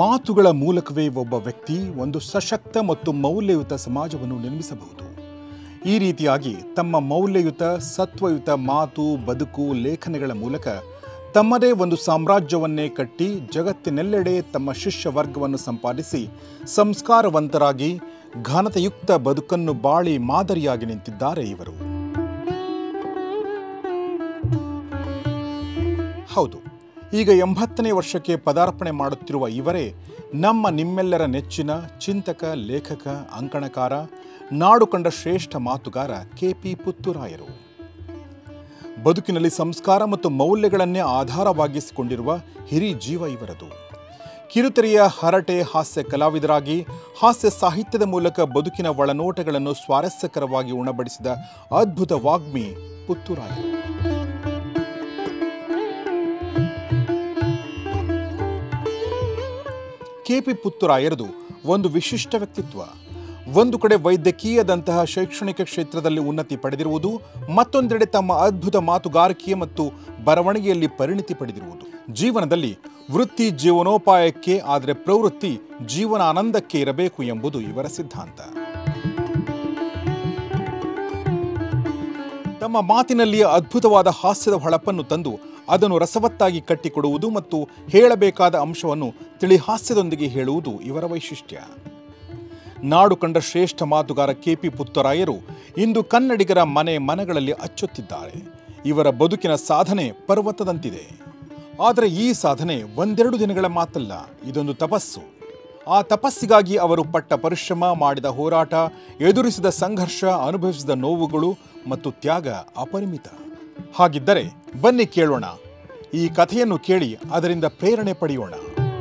ಮಾತುಗಳ ಮೂಲಕವೇ ಒಬ್ಬ ವ್ಯಕ್ತಿ ಒಂದು ಸಶಕ್ತ ಮತ್ತು ಮೌಲ್ಯಯುತ ಸಮಾಜವನ್ನು ನಿರ್ಮಿಸಬಹುದು ಈ ರೀತಿಯಾಗಿ ತಮ್ಮ ಮೌಲ್ಯಯುತ ಸತ್ವಯುತ ಮಾತು ಬದುಕು ಲೇಖನಗಳ ಮೂಲಕ ತಮ್ಮದೇ ಒಂದು ಸಾಮ್ರಾಜ್ಯವನ್ನೇ ಕಟ್ಟಿ ಜಗತ್ತಿನೆಲ್ಲೆಡೆ ತಮ್ಮ ಶಿಷ್ಯ ವರ್ಗವನ್ನು ಸಂಪಾದಿಸಿ ಸಂಸ್ಕಾರವಂತರಾಗಿ ಘನತೆಯುಕ್ತ ಬದುಕನ್ನು ಬಾಳಿ ಮಾದರಿಯಾಗಿ ನಿಂತಿದ್ದಾರೆ ಇವರು ಹೌದು ಈಗ ಎಂಬತ್ತನೇ ವರ್ಷಕ್ಕೆ ಪದಾರ್ಪಣೆ ಮಾಡುತ್ತಿರುವ ಇವರೇ ನಮ್ಮ ನಿಮ್ಮೆಲ್ಲರ ನೆಚ್ಚಿನ ಚಿಂತಕ ಲೇಖಕ ಅಂಕಣಕಾರ ನಾಡು ಕಂಡ ಶ್ರೇಷ್ಠ ಮಾತುಗಾರ ಕೆ ಪಿ ಪುತ್ತೂರಾಯರು ಬದುಕಿನಲ್ಲಿ ಸಂಸ್ಕಾರ ಮತ್ತು ಮೌಲ್ಯಗಳನ್ನೇ ಆಧಾರವಾಗಿಸಿಕೊಂಡಿರುವ ಹಿರಿ ಜೀವ ಇವರದು ಕಿರುತೆರೆಯ ಹರಟೆ ಹಾಸ್ಯ ಕಲಾವಿದರಾಗಿ ಹಾಸ್ಯ ಸಾಹಿತ್ಯದ ಮೂಲಕ ಬದುಕಿನ ಒಳನೋಟಗಳನ್ನು ಸ್ವಾರಸ್ಯಕರವಾಗಿ ಉಣಬಡಿಸಿದ ಅದ್ಭುತ ವಾಗ್ಮಿ ಪುತ್ತೂರಾಯರು ಕೆಪಿ ಪುತ್ತೂರಾಯರದು ಒಂದು ವಿಶಿಷ್ಟ ವ್ಯಕ್ತಿತ್ವ ಒಂದು ಕಡೆ ವೈದ್ಯಕೀಯದಂತಹ ಶೈಕ್ಷಣಿಕ ಕ್ಷೇತ್ರದಲ್ಲಿ ಉನ್ನತಿ ಪಡೆದಿರುವುದು ಮತ್ತೊಂದೆಡೆ ತಮ್ಮ ಅದ್ಭುತ ಮಾತುಗಾರಿಕೆ ಮತ್ತು ಬರವಣಿಗೆಯಲ್ಲಿ ಪರಿಣಿತಿ ಪಡೆದಿರುವುದು ಜೀವನದಲ್ಲಿ ವೃತ್ತಿ ಜೀವನೋಪಾಯಕ್ಕೆ ಆದರೆ ಪ್ರವೃತ್ತಿ ಜೀವನ ಆನಂದಕ್ಕೆ ಇರಬೇಕು ಎಂಬುದು ಇವರ ಸಿದ್ಧಾಂತ ತಮ್ಮ ಮಾತಿನಲ್ಲಿ ಅದ್ಭುತವಾದ ಹಾಸ್ಯದ ಹೊಳಪನ್ನು ತಂದು ಅದನ್ನು ರಸವತ್ತಾಗಿ ಕಟ್ಟಿಕೊಡುವುದು ಮತ್ತು ಹೇಳಬೇಕಾದ ಅಂಶವನ್ನು ತಿಳಿ ಹಾಸ್ಯದೊಂದಿಗೆ ಹೇಳುವುದು ಇವರ ವೈಶಿಷ್ಟ್ಯ ನಾಡು ಕಂಡ ಶ್ರೇಷ್ಠ ಮಾತುಗಾರ ಕೆಪಿ ಪುತ್ತರಾಯರು ಇಂದು ಕನ್ನಡಿಗರ ಮನೆ ಮನಗಳಲ್ಲಿ ಅಚ್ಚೊತ್ತಿದ್ದಾರೆ ಇವರ ಬದುಕಿನ ಸಾಧನೆ ಪರ್ವತದಂತಿದೆ ಆದರೆ ಈ ಸಾಧನೆ ಒಂದೆರಡು ದಿನಗಳ ಮಾತಲ್ಲ ಇದೊಂದು ತಪಸ್ಸು ಆ ತಪಸ್ಸಿಗಾಗಿ ಅವರು ಪಟ್ಟ ಪರಿಶ್ರಮ ಮಾಡಿದ ಹೋರಾಟ ಎದುರಿಸಿದ ಸಂಘರ್ಷ ಅನುಭವಿಸಿದ ನೋವುಗಳು ಮತ್ತು ತ್ಯಾಗ ಅಪರಿಮಿತ ಹಾಗಿದ್ದರೆ ಬನ್ನಿ ಕೇಳೋಣ ಈ ಕಥೆಯನ್ನು ಕೇಳಿ ಅದರಿಂದ ಪ್ರೇರಣೆ ಪಡೆಯೋಣ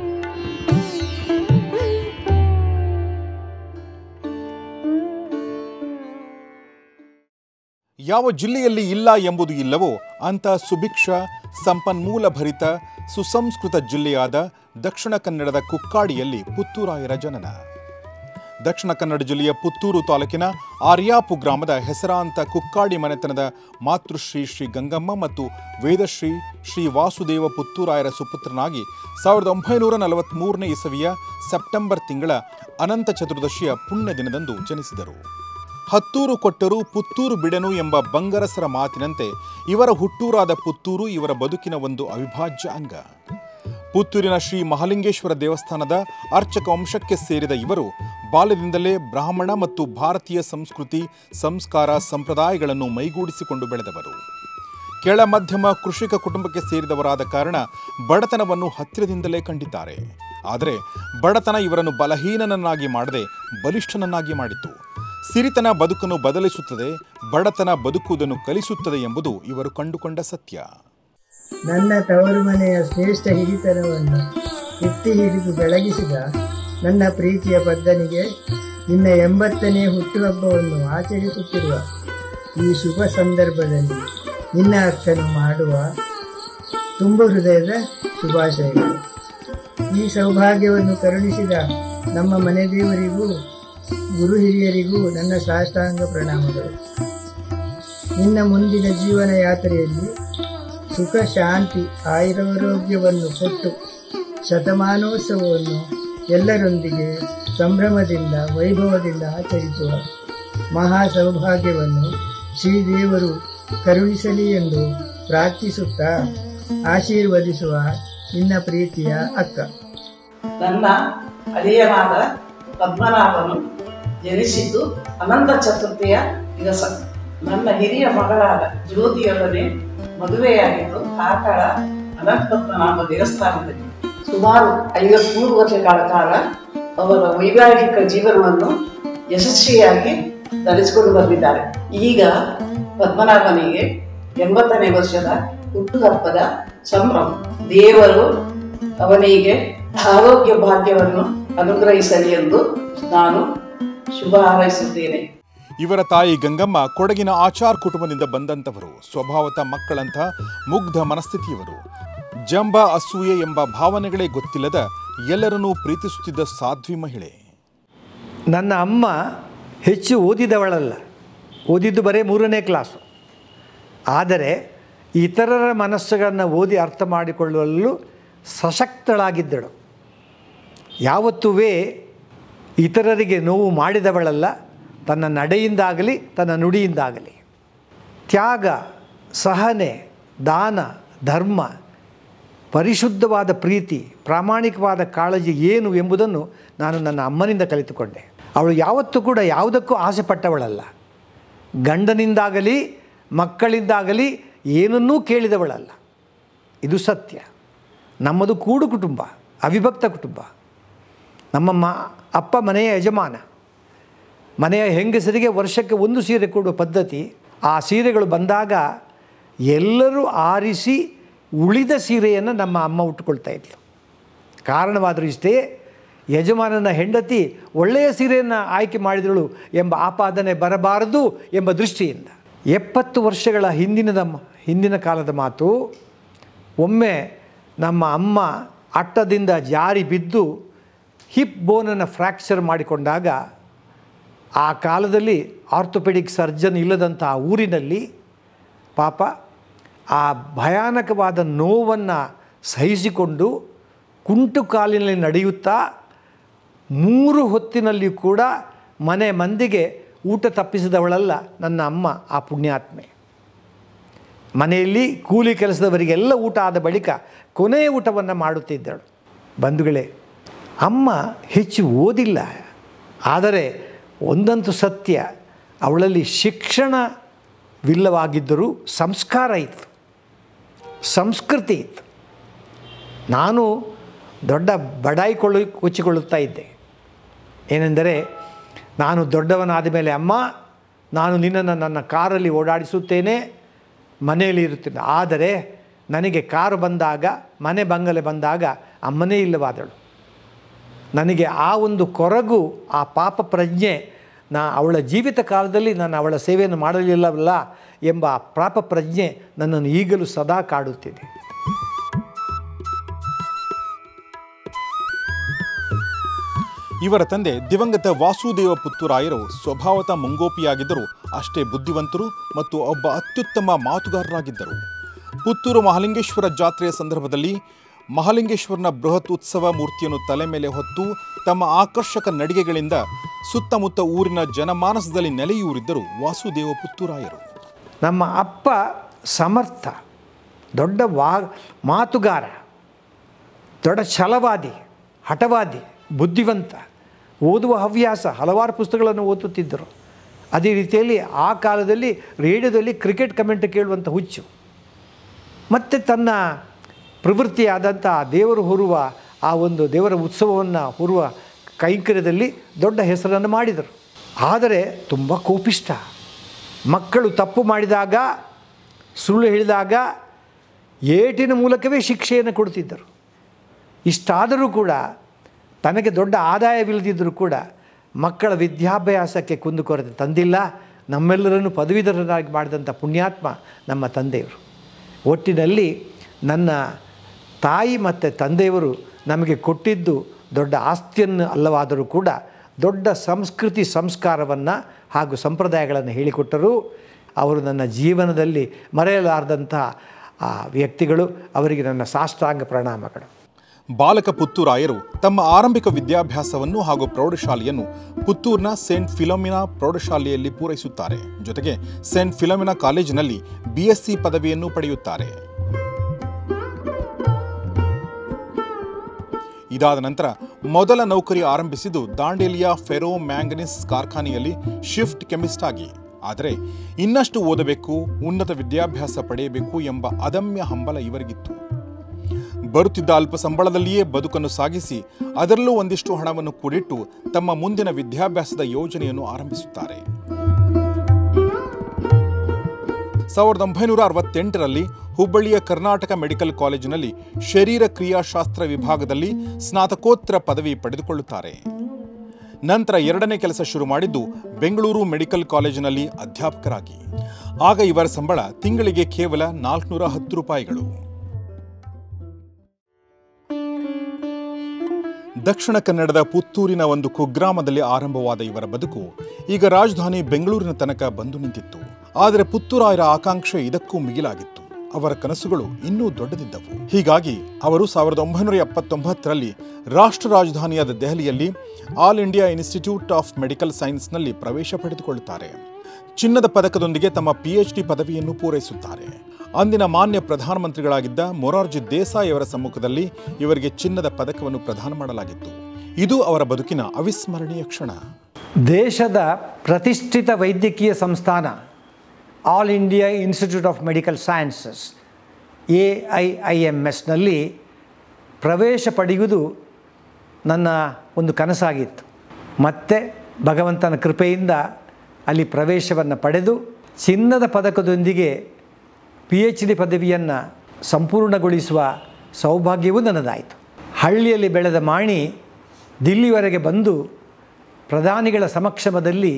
ಯಾವ ಜಿಲ್ಲೆಯಲ್ಲಿ ಇಲ್ಲ ಎಂಬುದು ಇಲ್ಲವೋ ಅಂತ ಸುಭಿಕ್ಷ ಸಂಪನ್ಮೂಲ ಭರಿತ ಸುಸಂಸ್ಕೃತ ಜಿಲ್ಲೆಯಾದ ದಕ್ಷಿಣ ಕನ್ನಡದ ಕುಕ್ಕಾಡಿಯಲ್ಲಿ ಪುತ್ತೂರಾಯರ ಜನನ ದಕ್ಷಿಣ ಕನ್ನಡ ಜಿಲ್ಲೆಯ ಪುತ್ತೂರು ತಾಲೂಕಿನ ಆರ್ಯಾಪು ಗ್ರಾಮದ ಹೆಸರಾಂತ ಕುಕ್ಕಾಡಿ ಮನೆತನದ ಮಾತೃಶ್ರೀ ಶ್ರೀ ಗಂಗಮ್ಮ ಮತ್ತು ವೇದಶ್ರೀ ಶ್ರೀ ವಾಸುದೇವ ಪುತ್ತೂರಾಯರ ಸುಪುತ್ರನಾಗಿ ಸಾವಿರದ ಒಂಬೈನೂರ ನಲವತ್ತ್ಮೂರನೇ ಇಸವಿಯ ಸೆಪ್ಟೆಂಬರ್ ತಿಂಗಳ ಅನಂತ ಚತುರ್ದಶಿಯ ಪುಣ್ಯ ದಿನದಂದು ಜನಿಸಿದರು ಹತ್ತೂರು ಕೊಟ್ಟರು ಪುತ್ತೂರು ಬಿಡನು ಎಂಬ ಬಂಗರಸರ ಮಾತಿನಂತೆ ಇವರ ಹುಟ್ಟೂರಾದ ಪುತ್ತೂರು ಇವರ ಬದುಕಿನ ಒಂದು ಅವಿಭಾಜ್ಯ ಅಂಗ ಪುತ್ತೂರಿನ ಶ್ರೀ ಮಹಾಲಿಂಗೇಶ್ವರ ದೇವಸ್ಥಾನದ ಅರ್ಚಕ ವಂಶಕ್ಕೆ ಸೇರಿದ ಇವರು ಬಾಲ್ಯದಿಂದಲೇ ಬ್ರಾಹ್ಮಣ ಮತ್ತು ಭಾರತೀಯ ಸಂಸ್ಕೃತಿ ಸಂಸ್ಕಾರ ಸಂಪ್ರದಾಯಗಳನ್ನು ಮೈಗೂಡಿಸಿಕೊಂಡು ಬೆಳೆದವರು ಕೆಳ ಮಧ್ಯಮ ಕೃಷಿಕ ಕುಟುಂಬಕ್ಕೆ ಸೇರಿದವರಾದ ಕಾರಣ ಬಡತನವನ್ನು ಹತ್ತಿರದಿಂದಲೇ ಕಂಡಿದ್ದಾರೆ ಆದರೆ ಬಡತನ ಇವರನ್ನು ಬಲಹೀನನನ್ನಾಗಿ ಮಾಡದೆ ಬಲಿಷ್ಠನನ್ನಾಗಿ ಮಾಡಿತು ಸಿರಿತನ ಬದುಕನ್ನು ಬದಲಿಸುತ್ತದೆ ಬಡತನ ಬದುಕುವುದನ್ನು ಕಲಿಸುತ್ತದೆ ಎಂಬುದು ಇವರು ಕಂಡುಕೊಂಡ ಸತ್ಯ ನನ್ನ ತವರು ಮನೆಯ ಶ್ರೇಷ್ಠ ಹಿರಿತನವನ್ನು ಎತ್ತಿ ಹಿಡಿದು ಬೆಳಗಿಸಿದ ನನ್ನ ಪ್ರೀತಿಯ ಬದ್ಧನಿಗೆ ನಿನ್ನ ಎಂಬತ್ತನೇ ಹುಟ್ಟುಹಬ್ಬವನ್ನು ಆಚರಿಸುತ್ತಿರುವ ಈ ಶುಭ ಸಂದರ್ಭದಲ್ಲಿ ನಿನ್ನ ಅಕ್ಕನು ಮಾಡುವ ತುಂಬು ಹೃದಯದ ಶುಭಾಶಯಗಳು ಈ ಸೌಭಾಗ್ಯವನ್ನು ಕರುಣಿಸಿದ ನಮ್ಮ ಮನೆ ದೇವರಿಗೂ ಗುರು ಹಿರಿಯರಿಗೂ ನನ್ನ ಸಾಷ್ಟಾಂಗ ಪ್ರಣಾಮಗಳು ನಿನ್ನ ಮುಂದಿನ ಜೀವನ ಯಾತ್ರೆಯಲ್ಲಿ ಸುಖ ಶಾಂತಿ ಆಯುರಾರೋಗ್ಯವನ್ನು ಕೊಟ್ಟು ಶತಮಾನೋತ್ಸವವನ್ನು ಎಲ್ಲರೊಂದಿಗೆ ಸಂಭ್ರಮದಿಂದ ವೈಭವದಿಂದ ಆಚರಿಸುವ ಮಹಾ ಸೌಭಾಗ್ಯವನ್ನು ಶ್ರೀದೇವರು ಕರುಣಿಸಲಿ ಎಂದು ಪ್ರಾರ್ಥಿಸುತ್ತಾ ಆಶೀರ್ವದಿಸುವ ನಿನ್ನ ಪ್ರೀತಿಯ ಅಕ್ಕ ನನ್ನ ಅಳಿಯನಾದ ಪದ್ಮನಾಭನು ಜನಿಸಿದ್ದು ಅನಂತ ಚತುರ್ಥಿಯ ದಿವಸ ನನ್ನ ಹಿರಿಯ ಮಗಳಾದ ಜ್ಯೋತಿಯೊಡನೆ ಮದುವೆಯಾಗಿದ್ದು ಕಾಕಳ ಅನಂತ ಪದ್ಮನಾಭ ದೇವಸ್ಥಾನದಲ್ಲಿ ಸುಮಾರು ಐವತ್ಮೂರು ವರ್ಷಗಳ ಕಾಲ ಅವರ ವೈವಾಹಿಕ ಜೀವನವನ್ನು ಯಶಸ್ವಿಯಾಗಿ ನಡೆಸಿಕೊಂಡು ಬಂದಿದ್ದಾರೆ ಈಗ ಪದ್ಮನಾಭನಿಗೆ ಎಂಬತ್ತನೇ ವರ್ಷದ ಹುಟ್ಟುಹಬ್ಬದ ಸಂಭ್ರಮ ದೇವರು ಅವನಿಗೆ ಆರೋಗ್ಯ ಭಾಗ್ಯವನ್ನು ಅನುಗ್ರಹಿಸಲಿ ಎಂದು ನಾನು ಶುಭ ಹಾರೈಸುತ್ತೇನೆ ಇವರ ತಾಯಿ ಗಂಗಮ್ಮ ಕೊಡಗಿನ ಆಚಾರ್ ಕುಟುಂಬದಿಂದ ಬಂದಂತವರು ಸ್ವಭಾವತ ಮಕ್ಕಳಂಥ ಮುಗ್ಧ ಮನಸ್ಥಿತಿಯವರು ಜಂಬ ಅಸೂಯೆ ಎಂಬ ಭಾವನೆಗಳೇ ಗೊತ್ತಿಲ್ಲದ ಎಲ್ಲರನ್ನೂ ಪ್ರೀತಿಸುತ್ತಿದ್ದ ಸಾಧ್ವಿ ಮಹಿಳೆ ನನ್ನ ಅಮ್ಮ ಹೆಚ್ಚು ಓದಿದವಳಲ್ಲ ಓದಿದ್ದು ಬರೀ ಮೂರನೇ ಕ್ಲಾಸು ಆದರೆ ಇತರರ ಮನಸ್ಸುಗಳನ್ನು ಓದಿ ಅರ್ಥ ಮಾಡಿಕೊಳ್ಳಲು ಸಶಕ್ತಳಾಗಿದ್ದಳು ಯಾವತ್ತೂ ಇತರರಿಗೆ ನೋವು ಮಾಡಿದವಳಲ್ಲ ತನ್ನ ನಡೆಯಿಂದಾಗಲಿ ತನ್ನ ನುಡಿಯಿಂದಾಗಲಿ ತ್ಯಾಗ ಸಹನೆ ದಾನ ಧರ್ಮ ಪರಿಶುದ್ಧವಾದ ಪ್ರೀತಿ ಪ್ರಾಮಾಣಿಕವಾದ ಕಾಳಜಿ ಏನು ಎಂಬುದನ್ನು ನಾನು ನನ್ನ ಅಮ್ಮನಿಂದ ಕಲಿತುಕೊಂಡೆ ಅವಳು ಯಾವತ್ತೂ ಕೂಡ ಯಾವುದಕ್ಕೂ ಆಸೆ ಪಟ್ಟವಳಲ್ಲ ಗಂಡನಿಂದಾಗಲಿ ಮಕ್ಕಳಿಂದಾಗಲಿ ಏನನ್ನೂ ಕೇಳಿದವಳಲ್ಲ ಇದು ಸತ್ಯ ನಮ್ಮದು ಕೂಡು ಕುಟುಂಬ ಅವಿಭಕ್ತ ಕುಟುಂಬ ನಮ್ಮ ಮ ಅಪ್ಪ ಮನೆಯ ಯಜಮಾನ ಮನೆಯ ಹೆಂಗಸರಿಗೆ ವರ್ಷಕ್ಕೆ ಒಂದು ಸೀರೆ ಕೊಡುವ ಪದ್ಧತಿ ಆ ಸೀರೆಗಳು ಬಂದಾಗ ಎಲ್ಲರೂ ಆರಿಸಿ ಉಳಿದ ಸೀರೆಯನ್ನು ನಮ್ಮ ಅಮ್ಮ ಉಟ್ಕೊಳ್ತಾ ಇದ್ಲು ಕಾರಣವಾದರೂ ಇಷ್ಟೇ ಯಜಮಾನನ ಹೆಂಡತಿ ಒಳ್ಳೆಯ ಸೀರೆಯನ್ನು ಆಯ್ಕೆ ಮಾಡಿದಳು ಎಂಬ ಆಪಾದನೆ ಬರಬಾರದು ಎಂಬ ದೃಷ್ಟಿಯಿಂದ ಎಪ್ಪತ್ತು ವರ್ಷಗಳ ಹಿಂದಿನದ ಹಿಂದಿನ ಕಾಲದ ಮಾತು ಒಮ್ಮೆ ನಮ್ಮ ಅಮ್ಮ ಅಟ್ಟದಿಂದ ಜಾರಿ ಬಿದ್ದು ಹಿಪ್ ಬೋನನ್ನು ಫ್ರ್ಯಾಕ್ಚರ್ ಮಾಡಿಕೊಂಡಾಗ ಆ ಕಾಲದಲ್ಲಿ ಆರ್ಥೋಪೆಡಿಕ್ ಸರ್ಜನ್ ಇಲ್ಲದಂಥ ಆ ಊರಿನಲ್ಲಿ ಪಾಪ ಆ ಭಯಾನಕವಾದ ನೋವನ್ನು ಸಹಿಸಿಕೊಂಡು ಕುಂಟು ಕಾಲಿನಲ್ಲಿ ನಡೆಯುತ್ತಾ ಮೂರು ಹೊತ್ತಿನಲ್ಲಿ ಕೂಡ ಮನೆ ಮಂದಿಗೆ ಊಟ ತಪ್ಪಿಸಿದವಳಲ್ಲ ನನ್ನ ಅಮ್ಮ ಆ ಪುಣ್ಯಾತ್ಮೆ ಮನೆಯಲ್ಲಿ ಕೂಲಿ ಕೆಲಸದವರಿಗೆಲ್ಲ ಊಟ ಆದ ಬಳಿಕ ಕೊನೆಯ ಊಟವನ್ನು ಮಾಡುತ್ತಿದ್ದಳು ಬಂಧುಗಳೇ ಅಮ್ಮ ಹೆಚ್ಚು ಓದಿಲ್ಲ ಆದರೆ ಒಂದಂತೂ ಸತ್ಯ ಅವಳಲ್ಲಿ ಶಿಕ್ಷಣವಿಲ್ಲವಾಗಿದ್ದರೂ ಸಂಸ್ಕಾರ ಇತ್ತು ಸಂಸ್ಕೃತಿ ಇತ್ತು ನಾನು ದೊಡ್ಡ ಬಡಾಯಿಕೊಳ್ಳು ಕೊಚ್ಚಿಕೊಳ್ಳುತ್ತಾ ಇದ್ದೆ ಏನೆಂದರೆ ನಾನು ದೊಡ್ಡವನಾದ ಮೇಲೆ ಅಮ್ಮ ನಾನು ನಿನ್ನನ್ನು ನನ್ನ ಕಾರಲ್ಲಿ ಓಡಾಡಿಸುತ್ತೇನೆ ಮನೆಯಲ್ಲಿ ಇರುತ್ತೇನೆ ಆದರೆ ನನಗೆ ಕಾರು ಬಂದಾಗ ಮನೆ ಬಂಗಲೆ ಬಂದಾಗ ಅಮ್ಮನೇ ಇಲ್ಲವಾದಳು ನನಗೆ ಆ ಒಂದು ಕೊರಗು ಆ ಪಾಪ ಪ್ರಜ್ಞೆ ನಾ ಅವಳ ಜೀವಿತ ಕಾಲದಲ್ಲಿ ನಾನು ಅವಳ ಸೇವೆಯನ್ನು ಮಾಡಲಿಲ್ಲವಲ್ಲ ಎಂಬ ಆ ಪಾಪ ಪ್ರಜ್ಞೆ ನನ್ನನ್ನು ಈಗಲೂ ಸದಾ ಕಾಡುತ್ತಿದೆ ಇವರ ತಂದೆ ದಿವಂಗತ ವಾಸುದೇವ ಪುತ್ತೂರಾಯರು ಸ್ವಭಾವತ ಮುಂಗೋಪಿಯಾಗಿದ್ದರು ಅಷ್ಟೇ ಬುದ್ಧಿವಂತರು ಮತ್ತು ಒಬ್ಬ ಅತ್ಯುತ್ತಮ ಮಾತುಗಾರರಾಗಿದ್ದರು ಪುತ್ತೂರು ಮಹಾಲಿಂಗೇಶ್ವರ ಜಾತ್ರೆಯ ಸಂದರ್ಭದಲ್ಲಿ ಮಹಾಲಿಂಗೇಶ್ವರನ ಬೃಹತ್ ಉತ್ಸವ ಮೂರ್ತಿಯನ್ನು ತಲೆ ಮೇಲೆ ಹೊತ್ತು ತಮ್ಮ ಆಕರ್ಷಕ ನಡಿಗೆಗಳಿಂದ ಸುತ್ತಮುತ್ತ ಊರಿನ ಜನಮಾನಸದಲ್ಲಿ ನೆಲೆಯೂರಿದ್ದರು ವಾಸುದೇವ ಪುತ್ತೂರಾಯರು ನಮ್ಮ ಅಪ್ಪ ಸಮರ್ಥ ದೊಡ್ಡ ವಾ ಮಾತುಗಾರ ದೊಡ್ಡ ಛಲವಾದಿ ಹಠವಾದಿ ಬುದ್ಧಿವಂತ ಓದುವ ಹವ್ಯಾಸ ಹಲವಾರು ಪುಸ್ತಕಗಳನ್ನು ಓದುತ್ತಿದ್ದರು ಅದೇ ರೀತಿಯಲ್ಲಿ ಆ ಕಾಲದಲ್ಲಿ ರೇಡಿಯೋದಲ್ಲಿ ಕ್ರಿಕೆಟ್ ಕಮೆಂಟ್ ಕೇಳುವಂಥ ಹುಚ್ಚು ಮತ್ತು ತನ್ನ ಪ್ರವೃತ್ತಿಯಾದಂಥ ದೇವರು ಹೊರುವ ಆ ಒಂದು ದೇವರ ಉತ್ಸವವನ್ನು ಹೊರುವ ಕೈಂಕರ್ಯದಲ್ಲಿ ದೊಡ್ಡ ಹೆಸರನ್ನು ಮಾಡಿದರು ಆದರೆ ತುಂಬ ಕೋಪಿಷ್ಟ ಮಕ್ಕಳು ತಪ್ಪು ಮಾಡಿದಾಗ ಸುಳ್ಳು ಹೇಳಿದಾಗ ಏಟಿನ ಮೂಲಕವೇ ಶಿಕ್ಷೆಯನ್ನು ಕೊಡ್ತಿದ್ದರು ಇಷ್ಟಾದರೂ ಕೂಡ ತನಗೆ ದೊಡ್ಡ ಆದಾಯವಿಲ್ಲದಿದ್ದರೂ ಕೂಡ ಮಕ್ಕಳ ವಿದ್ಯಾಭ್ಯಾಸಕ್ಕೆ ಕುಂದುಕೊರತೆ ತಂದಿಲ್ಲ ನಮ್ಮೆಲ್ಲರನ್ನು ಪದವೀಧರರಾಗಿ ಮಾಡಿದಂಥ ಪುಣ್ಯಾತ್ಮ ನಮ್ಮ ತಂದೆಯವರು ಒಟ್ಟಿನಲ್ಲಿ ನನ್ನ ತಾಯಿ ಮತ್ತು ತಂದೆಯವರು ನಮಗೆ ಕೊಟ್ಟಿದ್ದು ದೊಡ್ಡ ಆಸ್ತಿಯನ್ನು ಅಲ್ಲವಾದರೂ ಕೂಡ ದೊಡ್ಡ ಸಂಸ್ಕೃತಿ ಸಂಸ್ಕಾರವನ್ನು ಹಾಗೂ ಸಂಪ್ರದಾಯಗಳನ್ನು ಹೇಳಿಕೊಟ್ಟರು ಅವರು ನನ್ನ ಜೀವನದಲ್ಲಿ ಮರೆಯಲಾರದಂತಹ ಆ ವ್ಯಕ್ತಿಗಳು ಅವರಿಗೆ ನನ್ನ ಸಾಷ್ಟಾಂಗ ಪ್ರಣಾಮಗಳು ಬಾಲಕ ಪುತ್ತೂರಾಯರು ತಮ್ಮ ಆರಂಭಿಕ ವಿದ್ಯಾಭ್ಯಾಸವನ್ನು ಹಾಗೂ ಪ್ರೌಢಶಾಲೆಯನ್ನು ಪುತ್ತೂರಿನ ಸೇಂಟ್ ಫಿಲೋಮಿನಾ ಪ್ರೌಢಶಾಲೆಯಲ್ಲಿ ಪೂರೈಸುತ್ತಾರೆ ಜೊತೆಗೆ ಸೇಂಟ್ ಫಿಲೋಮಿನಾ ಕಾಲೇಜಿನಲ್ಲಿ ಬಿಎಸ್ಸಿ ಪದವಿಯನ್ನು ಪಡೆಯುತ್ತಾರೆ ಇದಾದ ನಂತರ ಮೊದಲ ನೌಕರಿ ಆರಂಭಿಸಿದ್ದು ದಾಂಡೇಲಿಯ ಫೆರೋ ಮ್ಯಾಂಗನೀಸ್ ಕಾರ್ಖಾನೆಯಲ್ಲಿ ಶಿಫ್ಟ್ ಕೆಮಿಸ್ಟ್ ಆಗಿ ಆದರೆ ಇನ್ನಷ್ಟು ಓದಬೇಕು ಉನ್ನತ ವಿದ್ಯಾಭ್ಯಾಸ ಪಡೆಯಬೇಕು ಎಂಬ ಅದಮ್ಯ ಹಂಬಲ ಇವರಿಗಿತ್ತು ಬರುತ್ತಿದ್ದ ಅಲ್ಪ ಸಂಬಳದಲ್ಲಿಯೇ ಬದುಕನ್ನು ಸಾಗಿಸಿ ಅದರಲ್ಲೂ ಒಂದಿಷ್ಟು ಹಣವನ್ನು ಕೂಡಿಟ್ಟು ತಮ್ಮ ಮುಂದಿನ ವಿದ್ಯಾಭ್ಯಾಸದ ಯೋಜನೆಯನ್ನು ಆರಂಭಿಸುತ್ತಾರೆ ಸಾವಿರದ ಒಂಬೈನೂರ ಅರವತ್ತೆಂಟರಲ್ಲಿ ಹುಬ್ಬಳ್ಳಿಯ ಕರ್ನಾಟಕ ಮೆಡಿಕಲ್ ಕಾಲೇಜಿನಲ್ಲಿ ಶರೀರ ಕ್ರಿಯಾಶಾಸ್ತ್ರ ವಿಭಾಗದಲ್ಲಿ ಸ್ನಾತಕೋತ್ತರ ಪದವಿ ಪಡೆದುಕೊಳ್ಳುತ್ತಾರೆ ನಂತರ ಎರಡನೇ ಕೆಲಸ ಶುರು ಮಾಡಿದ್ದು ಬೆಂಗಳೂರು ಮೆಡಿಕಲ್ ಕಾಲೇಜಿನಲ್ಲಿ ಅಧ್ಯಾಪಕರಾಗಿ ಆಗ ಇವರ ಸಂಬಳ ತಿಂಗಳಿಗೆ ಕೇವಲ ನಾಲ್ಕುನೂರ ಹತ್ತು ರೂಪಾಯಿಗಳು ದಕ್ಷಿಣ ಕನ್ನಡದ ಪುತ್ತೂರಿನ ಒಂದು ಕುಗ್ರಾಮದಲ್ಲಿ ಆರಂಭವಾದ ಇವರ ಬದುಕು ಈಗ ರಾಜಧಾನಿ ಬೆಂಗಳೂರಿನ ತನಕ ಬಂದು ನಿಂತಿತ್ತು ಆದರೆ ಪುತ್ತೂರಾಯರ ಆಕಾಂಕ್ಷೆ ಇದಕ್ಕೂ ಮಿಗಿಲಾಗಿತ್ತು ಅವರ ಕನಸುಗಳು ಇನ್ನೂ ದೊಡ್ಡದಿದ್ದವು ಹೀಗಾಗಿ ಅವರು ಸಾವಿರದ ಒಂಬೈನೂರ ಎಪ್ಪತ್ತೊಂಬತ್ತರಲ್ಲಿ ರಾಷ್ಟ್ರ ರಾಜಧಾನಿಯಾದ ದೆಹಲಿಯಲ್ಲಿ all India institute of medical ಸೈನ್ಸ್ನಲ್ಲಿ ಪ್ರವೇಶ ಪಡೆದುಕೊಳ್ಳುತ್ತಾರೆ ಚಿನ್ನದ ಪದಕದೊಂದಿಗೆ ತಮ್ಮ ಪಿಎಚ್ಡಿ ಪದವಿಯನ್ನು ಪೂರೈಸುತ್ತಾರೆ ಅಂದಿನ ಮಾನ್ಯ ಪ್ರಧಾನಮಂತ್ರಿಗಳಾಗಿದ್ದ ಮೊರಾರ್ಜಿ ದೇಸಾಯಿ ಅವರ ಸಮ್ಮುಖದಲ್ಲಿ ಇವರಿಗೆ ಚಿನ್ನದ ಪದಕವನ್ನು ಪ್ರದಾನ ಮಾಡಲಾಗಿತ್ತು ಇದು ಅವರ ಬದುಕಿನ ಅವಿಸ್ಮರಣೀಯ ಕ್ಷಣ ದೇಶದ ಪ್ರತಿಷ್ಠಿತ ವೈದ್ಯಕೀಯ ಸಂಸ್ಥಾನ all India institute of medical sciences A I I M ಎಸ್ನಲ್ಲಿ ಪ್ರವೇಶ ಪಡೆಯುವುದು ನನ್ನ ಒಂದು ಕನಸಾಗಿತ್ತು ಮತ್ತೆ ಭಗವಂತನ ಕೃಪೆಯಿಂದ ಅಲ್ಲಿ ಪ್ರವೇಶವನ್ನು ಪಡೆದು ಚಿನ್ನದ ಪದಕದೊಂದಿಗೆ ಪಿ ಎಚ್ ಡಿ ಪದವಿಯನ್ನು ಸಂಪೂರ್ಣಗೊಳಿಸುವ ಸೌಭಾಗ್ಯವೂ ನನ್ನದಾಯಿತು ಹಳ್ಳಿಯಲ್ಲಿ ಬೆಳೆದ ಮಾಣಿ ದಿಲ್ಲಿವರೆಗೆ ಬಂದು ಪ್ರಧಾನಿಗಳ ಸಮಕ್ಷಮದಲ್ಲಿ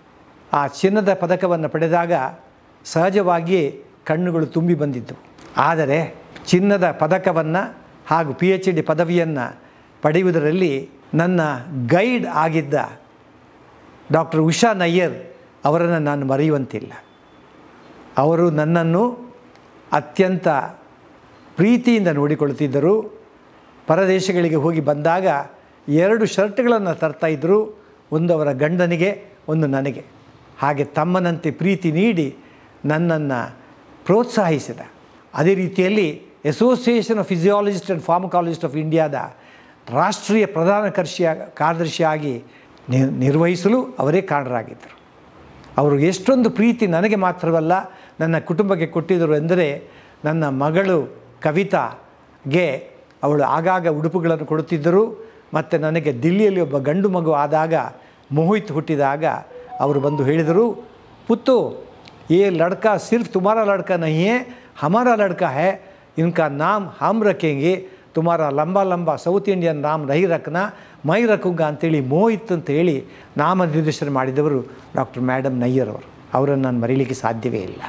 ಆ ಚಿನ್ನದ ಪದಕವನ್ನು ಪಡೆದಾಗ ಸಹಜವಾಗಿಯೇ ಕಣ್ಣುಗಳು ತುಂಬಿ ಬಂದಿದ್ದವು ಆದರೆ ಚಿನ್ನದ ಪದಕವನ್ನು ಹಾಗೂ ಪಿ ಎಚ್ ಡಿ ಪದವಿಯನ್ನು ಪಡೆಯುವುದರಲ್ಲಿ ನನ್ನ ಗೈಡ್ ಆಗಿದ್ದ ಡಾಕ್ಟರ್ ಉಷಾ ನಯ್ಯರ್ ಅವರನ್ನು ನಾನು ಮರೆಯುವಂತಿಲ್ಲ ಅವರು ನನ್ನನ್ನು ಅತ್ಯಂತ ಪ್ರೀತಿಯಿಂದ ನೋಡಿಕೊಳ್ಳುತ್ತಿದ್ದರು ಪರದೇಶಗಳಿಗೆ ಹೋಗಿ ಬಂದಾಗ ಎರಡು ಶರ್ಟ್ಗಳನ್ನು ತರ್ತಾಯಿದ್ರು ಒಂದು ಅವರ ಗಂಡನಿಗೆ ಒಂದು ನನಗೆ ಹಾಗೆ ತಮ್ಮನಂತೆ ಪ್ರೀತಿ ನೀಡಿ ನನ್ನನ್ನು ಪ್ರೋತ್ಸಾಹಿಸಿದ ಅದೇ ರೀತಿಯಲ್ಲಿ association of physiologist and pharmacologist of ಇಂಡಿಯಾದ ರಾಷ್ಟ್ರೀಯ ಪ್ರಧಾನ ಕರ್ಷಿಯ ಕಾರ್ಯದರ್ಶಿಯಾಗಿ ನಿ- ನಿರ್ವಹಿಸಲು ಅವರೇ ಕಾರಣರಾಗಿದ್ದರು ಅವರು ಎಷ್ಟೊಂದು ಪ್ರೀತಿ ನನಗೆ ಮಾತ್ರವಲ್ಲ ನನ್ನ ಕುಟುಂಬಕ್ಕೆ ಕೊಟ್ಟಿದ್ದರು ಎಂದರೆ ನನ್ನ ಮಗಳು ಕವಿತಾಗೆ ಅವಳು ಆಗಾಗ ಉಡುಪುಗಳನ್ನು ಕೊಡುತ್ತಿದ್ದರು ಮತ್ತು ನನಗೆ ದಿಲ್ಲಿಯಲ್ಲಿ ಒಬ್ಬ ಗಂಡು ಮಗು ಆದಾಗ ಮೋಹಿತ್ ಹುಟ್ಟಿದಾಗ ಅವರು ಬಂದು ಹೇಳಿದರು ಪುತ್ತು ये लड़का सिर्फ तुम्हारा लड़का नहीं है हमारा लड़का है इनका नाम हम रखेंगे तुम्हारा लंबा लंबा ಸೌತ್ ಇಂಡಿಯನ್ ನಾಮ್ ರಹಿ ರಕ್ನ ಮೈ ರಕುಂಗ ಅಂತೇಳಿ ಮೋಹಿತ್ ಅಂತ ಹೇಳಿ ನಾಮನಿರ್ದೇಶನ ಮಾಡಿದವರು ಡಾಕ್ಟರ್ ಮೇಡಮ್ ನಯ್ಯರ್ ಅವರು ಅವರನ್ನು ನಾನು ಮರೀಲಿಕ್ಕೆ ಸಾಧ್ಯವೇ ಇಲ್ಲ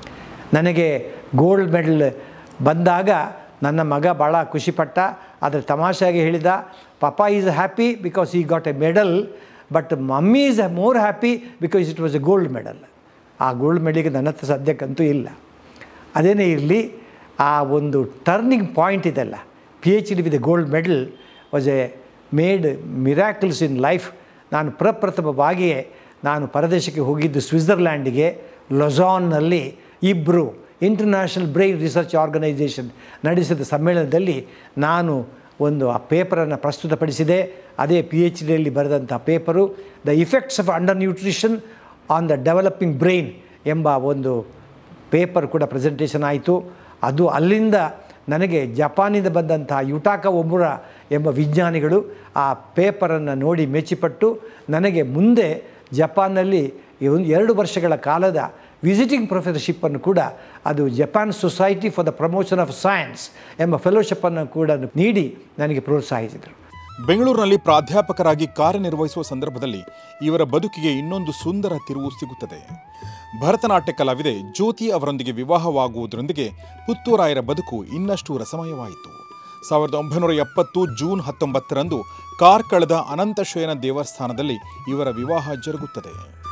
ನನಗೆ ಗೋಲ್ಡ್ ಮೆಡಲ್ ಬಂದಾಗ ನನ್ನ ಮಗ ಭಾಳ ಖುಷಿಪಟ್ಟ ಆದರೆ ತಮಾಷೆಯಾಗಿ ಹೇಳಿದ papa is happy because he got a medal but mummy is more happy because it was a gold medal ಆ ಗೋಲ್ಡ್ ಮೆಡಲಿಗೆ ನನ್ನ ಹತ್ರ ಸದ್ಯಕ್ಕಂತೂ ಇಲ್ಲ ಅದೇನೇ ಇರಲಿ ಆ ಒಂದು ಟರ್ನಿಂಗ್ ಪಾಯಿಂಟ್ ಇದೆಲ್ಲ P H D with gold medal was a made miracles in life ನಾನು ಪ್ರಪ್ರಥಮವಾಗಿಯೇ ನಾನು ಪರದೇಶಕ್ಕೆ ಹೋಗಿದ್ದು ಸ್ವಿಟ್ಜರ್ಲ್ಯಾಂಡಿಗೆ ಲೊಜಾನ್ನಲ್ಲಿ ಇಬ್ಬರು ಇಂಟರ್ನ್ಯಾಷನಲ್ ಬ್ರೈನ್ ರಿಸರ್ಚ್ ಆರ್ಗನೈಸೇಷನ್ ನಡೆಸಿದ ಸಮ್ಮೇಳನದಲ್ಲಿ ನಾನು ಒಂದು ಆ ಪೇಪರನ್ನು ಪ್ರಸ್ತುತಪಡಿಸಿದೆ ಅದೇ ಪಿ ಎಚ್ ಡಿಯಲ್ಲಿ ಬರೆದಂಥ paper the effects of under nutrition on the developing brain ಎಂಬ ಒಂದು ಪೇಪರ್ ಕೂಡ ಪ್ರೆಸೆಂಟೇಷನ್ ಆಯಿತು ಅದು ಅಲ್ಲಿಂದ ನನಗೆ ಜಪಾನಿಂದ ಬಂದಂಥ ಯುಟಾಕ ಒಬ್ಬರ ಎಂಬ ವಿಜ್ಞಾನಿಗಳು ಆ ಪೇಪರನ್ನು ನೋಡಿ ಮೆಚ್ಚಿಪಟ್ಟು ನನಗೆ ಮುಂದೆ ಜಪಾನ್ನಲ್ಲಿ ಈ ಒಂದು ಎರಡು ವರ್ಷಗಳ ಕಾಲದ ವಿಸಿಟಿಂಗ್ ಪ್ರೊಫೆಸರ್ಶಿಪ್ಪನ್ನು ಕೂಡ ಅದು Japan society for the promotion of science ಎಂಬ ಫೆಲೋಶಿಪ್ಪನ್ನು ಕೂಡ ನೀಡಿ ನನಗೆ ಪ್ರೋತ್ಸಾಹಿಸಿದರು ಬೆಂಗಳೂರಿನಲ್ಲಿ ಪ್ರಾಧ್ಯಾಪಕರಾಗಿ ಕಾರ್ಯನಿರ್ವಹಿಸುವ ಸಂದರ್ಭದಲ್ಲಿ ಇವರ ಬದುಕಿಗೆ ಇನ್ನೊಂದು ಸುಂದರ ತಿರುವು ಸಿಗುತ್ತದೆ ಭರತನಾಟ್ಯ ಕಲಾವಿದೆ ಜ್ಯೋತಿ ಅವರೊಂದಿಗೆ ವಿವಾಹವಾಗುವುದರೊಂದಿಗೆ ಪುತ್ತೂರಾಯರ ಬದುಕು ಇನ್ನಷ್ಟು ರಸಮಯವಾಯಿತು ಸಾವಿರದ ಒಂಬೈನೂರ ಎಪ್ಪತ್ತು ಜೂನ್ ಹತ್ತೊಂಬತ್ತರಂದು ಕಾರ್ಕಳದ ಅನಂತಶಯನ ದೇವಸ್ಥಾನದಲ್ಲಿ ಇವರ ವಿವಾಹ ಜರುಗುತ್ತದೆ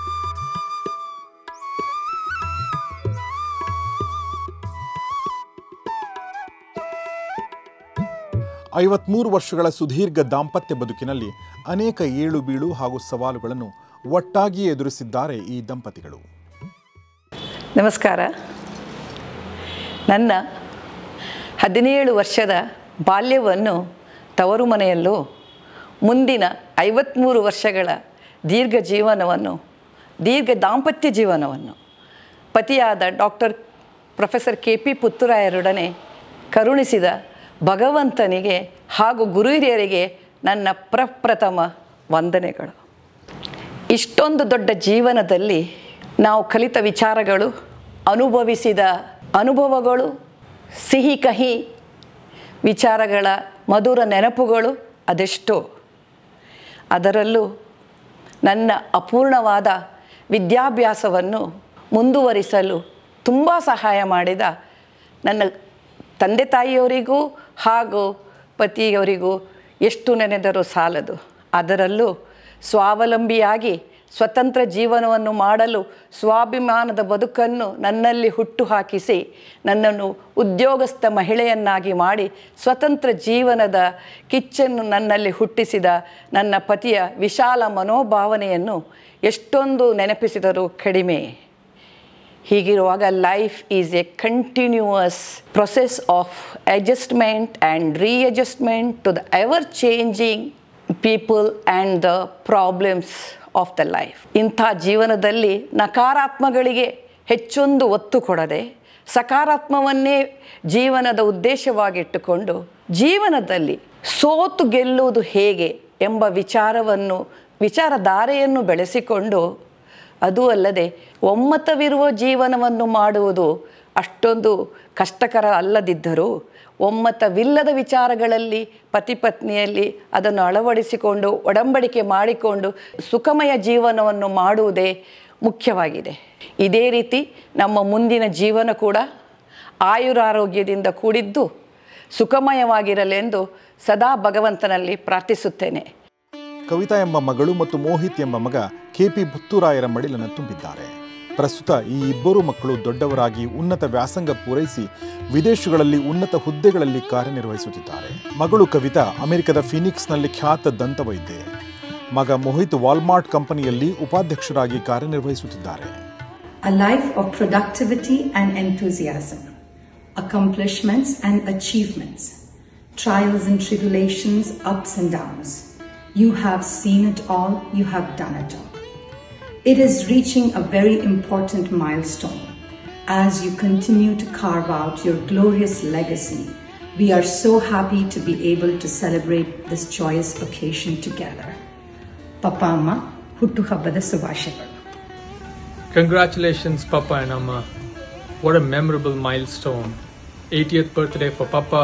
ಐವತ್ಮೂರು ವರ್ಷಗಳ ಸುದೀರ್ಘ ದಾಂಪತ್ಯ ಬದುಕಿನಲ್ಲಿ ಅನೇಕ ಏಳು ಬೀಳು ಹಾಗೂ ಸವಾಲುಗಳನ್ನು ಒಟ್ಟಾಗಿ ಎದುರಿಸಿದ್ದಾರೆ ಈ ದಂಪತಿಗಳು ನಮಸ್ಕಾರ ನನ್ನ ಹದಿನೇಳು ವರ್ಷದ ಬಾಲ್ಯವನ್ನು ತವರು ಮನೆಯಲ್ಲೂ ಮುಂದಿನ ಐವತ್ತ್ಮೂರು ವರ್ಷಗಳ ದೀರ್ಘ ಜೀವನವನ್ನು ದೀರ್ಘ ದಾಂಪತ್ಯ ಜೀವನವನ್ನು ಪತಿಯಾದ ಡಾಕ್ಟರ್ ಪ್ರೊಫೆಸರ್ ಕೆ ಪಿ ಪುತ್ತೂರಾಯರೊಡನೆ ಕರುಣಿಸಿದ ಭಗವಂತನಿಗೆ ಹಾಗೂ ಗುರು ಹಿರಿಯರಿಗೆ ನನ್ನ ಪ್ರಪ್ರಥಮ ವಂದನೆಗಳು ಇಷ್ಟೊಂದು ದೊಡ್ಡ ಜೀವನದಲ್ಲಿ ನಾವು ಕಲಿತ ವಿಚಾರಗಳು ಅನುಭವಿಸಿದ ಅನುಭವಗಳು ಸಿಹಿ ಕಹಿ ವಿಚಾರಗಳ ಮಧುರ ನೆನಪುಗಳು ಅದೆಷ್ಟೋ ಅದರಲ್ಲೂ ನನ್ನ ಅಪೂರ್ಣವಾದ ವಿದ್ಯಾಭ್ಯಾಸವನ್ನು ಮುಂದುವರಿಸಲು ತುಂಬ ಸಹಾಯ ಮಾಡಿದ ನನ್ನ ತಂದೆ ತಾಯಿಯವರಿಗೂ ಹಾಗೂ ಪತಿಯವರಿಗೂ ಎಷ್ಟು ನೆನೆದರೂ ಸಾಲದು ಅದರಲ್ಲೂ ಸ್ವಾವಲಂಬಿಯಾಗಿ ಸ್ವತಂತ್ರ ಜೀವನವನ್ನು ಮಾಡಲು ಸ್ವಾಭಿಮಾನದ ಬದುಕನ್ನು ನನ್ನಲ್ಲಿ ಹುಟ್ಟು ಹಾಕಿಸಿ ನನ್ನನ್ನು ಉದ್ಯೋಗಸ್ಥ ಮಹಿಳೆಯನ್ನಾಗಿ ಮಾಡಿ ಸ್ವತಂತ್ರ ಜೀವನದ ಕಿಚ್ಚನ್ನು ನನ್ನಲ್ಲಿ ಹುಟ್ಟಿಸಿದ ನನ್ನ ಪತಿಯ ವಿಶಾಲ ಮನೋಭಾವನೆಯನ್ನು ಎಷ್ಟೊಂದು ನೆನಪಿಸಿದರೂ ಕಡಿಮೆ ಹೀಗಿರುವಾಗ life is a continuous process of adjustment and readjustment to the ever changing people and the problems of the life ಇಂಥ ಜೀವನದಲ್ಲಿ ನಕಾರಾತ್ಮಗಳಿಗೆ ಹೆಚ್ಚೊಂದು ಒತ್ತು ಕೊಡದೆ ಸಕಾರಾತ್ಮವನ್ನೇ ಜೀವನದ ಉದ್ದೇಶವಾಗಿಟ್ಟುಕೊಂಡು ಜೀವನದಲ್ಲಿ ಸೋತು ಗೆಲ್ಲುವುದು ಹೇಗೆ ಎಂಬ ವಿಚಾರವನ್ನು ವಿಚಾರಧಾರೆಯನ್ನು ಬೆಳೆಸಿಕೊಂಡು ಅದೂ ಅಲ್ಲದೆ ಒಮ್ಮತವಿರುವ ಜೀವನವನ್ನು ಮಾಡುವುದು ಅಷ್ಟೊಂದು ಕಷ್ಟಕರ ಅಲ್ಲದಿದ್ದರೂ ಒಮ್ಮತವಿಲ್ಲದ ವಿಚಾರಗಳಲ್ಲಿ ಪತಿ ಪತ್ನಿಯಲ್ಲಿ ಅದನ್ನು ಅಳವಡಿಸಿಕೊಂಡು ಒಡಂಬಡಿಕೆ ಮಾಡಿಕೊಂಡು ಸುಖಮಯ ಜೀವನವನ್ನು ಮಾಡುವುದೇ ಮುಖ್ಯವಾಗಿದೆ ಇದೇ ರೀತಿ ನಮ್ಮ ಮುಂದಿನ ಜೀವನ ಕೂಡ ಆಯುರಾರೋಗ್ಯದಿಂದ ಕೂಡಿದ್ದು ಸುಖಮಯವಾಗಿರಲೆಂದು ಸದಾ ಭಗವಂತನಲ್ಲಿ ಪ್ರಾರ್ಥಿಸುತ್ತೇನೆ ಕವಿತಾ ಎಂಬ ಮಗಳು ಮತ್ತು ಮೋಹಿತ್ ಎಂಬ ಮಗ ಕೆಪಿ ಪುತ್ತೂರಾಯರ ಮಡಿಲನ್ನು ತುಂಬಿದ್ದಾರೆ ಪ್ರಸ್ತುತ ಈ ಇಬ್ಬರು ಮಕ್ಕಳು ದೊಡ್ಡವರಾಗಿ ಉನ್ನತ ವ್ಯಾಸಂಗ ಪೂರೈಸಿ ವಿದೇಶಗಳಲ್ಲಿ ಉನ್ನತ ಹುದ್ದೆಗಳಲ್ಲಿ ಕಾರ್ಯನಿರ್ವಹಿಸುತ್ತಿದ್ದಾರೆ ಮಗಳು ಕವಿತಾ ಅಮೆರಿಕದ ಫಿನಿಕ್ಸ್ನಲ್ಲಿ ಖ್ಯಾತ ದಂತವೈದ್ಯೆ ಮಗ ಮೋಹಿತ್ ವಾಲ್ಮಾರ್ಟ್ ಕಂಪನಿಯಲ್ಲಿ ಉಪಾಧ್ಯಕ್ಷರಾಗಿ ಕಾರ್ಯನಿರ್ವಹಿಸುತ್ತಿದ್ದಾರೆ A life of productivity and enthusiasm, accomplishments and achievements, trials and tribulations, ups and downs. You have seen it all, you have done it all. It is reaching a very important milestone. As you continue to carve out your glorious legacy, we are so happy to be able to celebrate this joyous occasion together. Papa Amma, ಹುಟ್ಟು ಹಬ್ಬದ ಶುಭಾಶಯಗಳು Congratulations, Papa and Amma. What a memorable milestone. 80th birthday for Papa,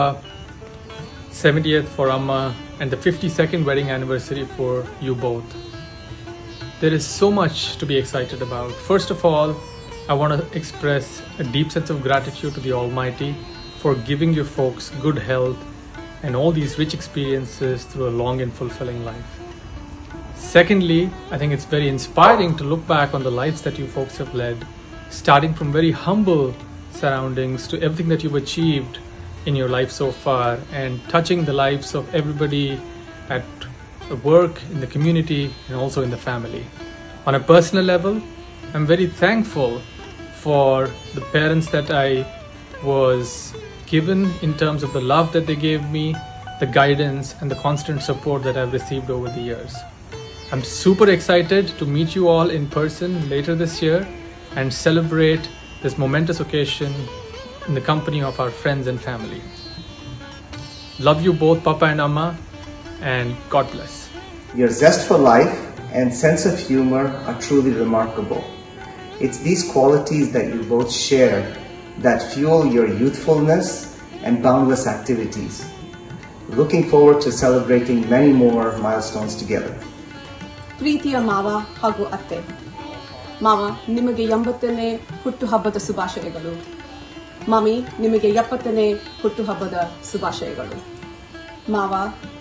70th for Amma, and the 52nd wedding anniversary for you both. There is so much to be excited about. First of all, I want to express a deep sense of gratitude to the Almighty for giving you folks good health and all these rich experiences through a long and fulfilling life. Secondly, I think it's very inspiring to look back on the lives that you folks have led, starting from very humble surroundings to everything that you've achieved in your life so far and touching the lives of everybody at work, in the community, and also in the family. On a personal level, I'm very thankful for the parents that I was given in terms of the love that they gave me, the guidance, and the constant support that I've received over the years. I'm super excited to meet you all in person later this year and celebrate this momentous occasion in the company of our friends and family. Love you both, Papa and Amma, and God bless. Your zest for life and sense of humor are truly remarkable. It's these qualities that you both share that fuel your youthfulness and boundless activities. Looking forward to celebrating many more milestones together. ಪ್ರೀತಿಯ ಮಾವ ಹಾಗೂ ಅತ್ತೆ ಮಾವ ನಿಮಗೆ ಎಂಬತ್ತನೇ ಹುಟ್ಟುಹಬ್ಬದ ಶುಭಾಶಯಗಳು mummy ನಿಮಗೆ ಎಪ್ಪತ್ತನೇ ಹುಟ್ಟುಹಬ್ಬದ ಶುಭಾಶಯಗಳು ಮಾವ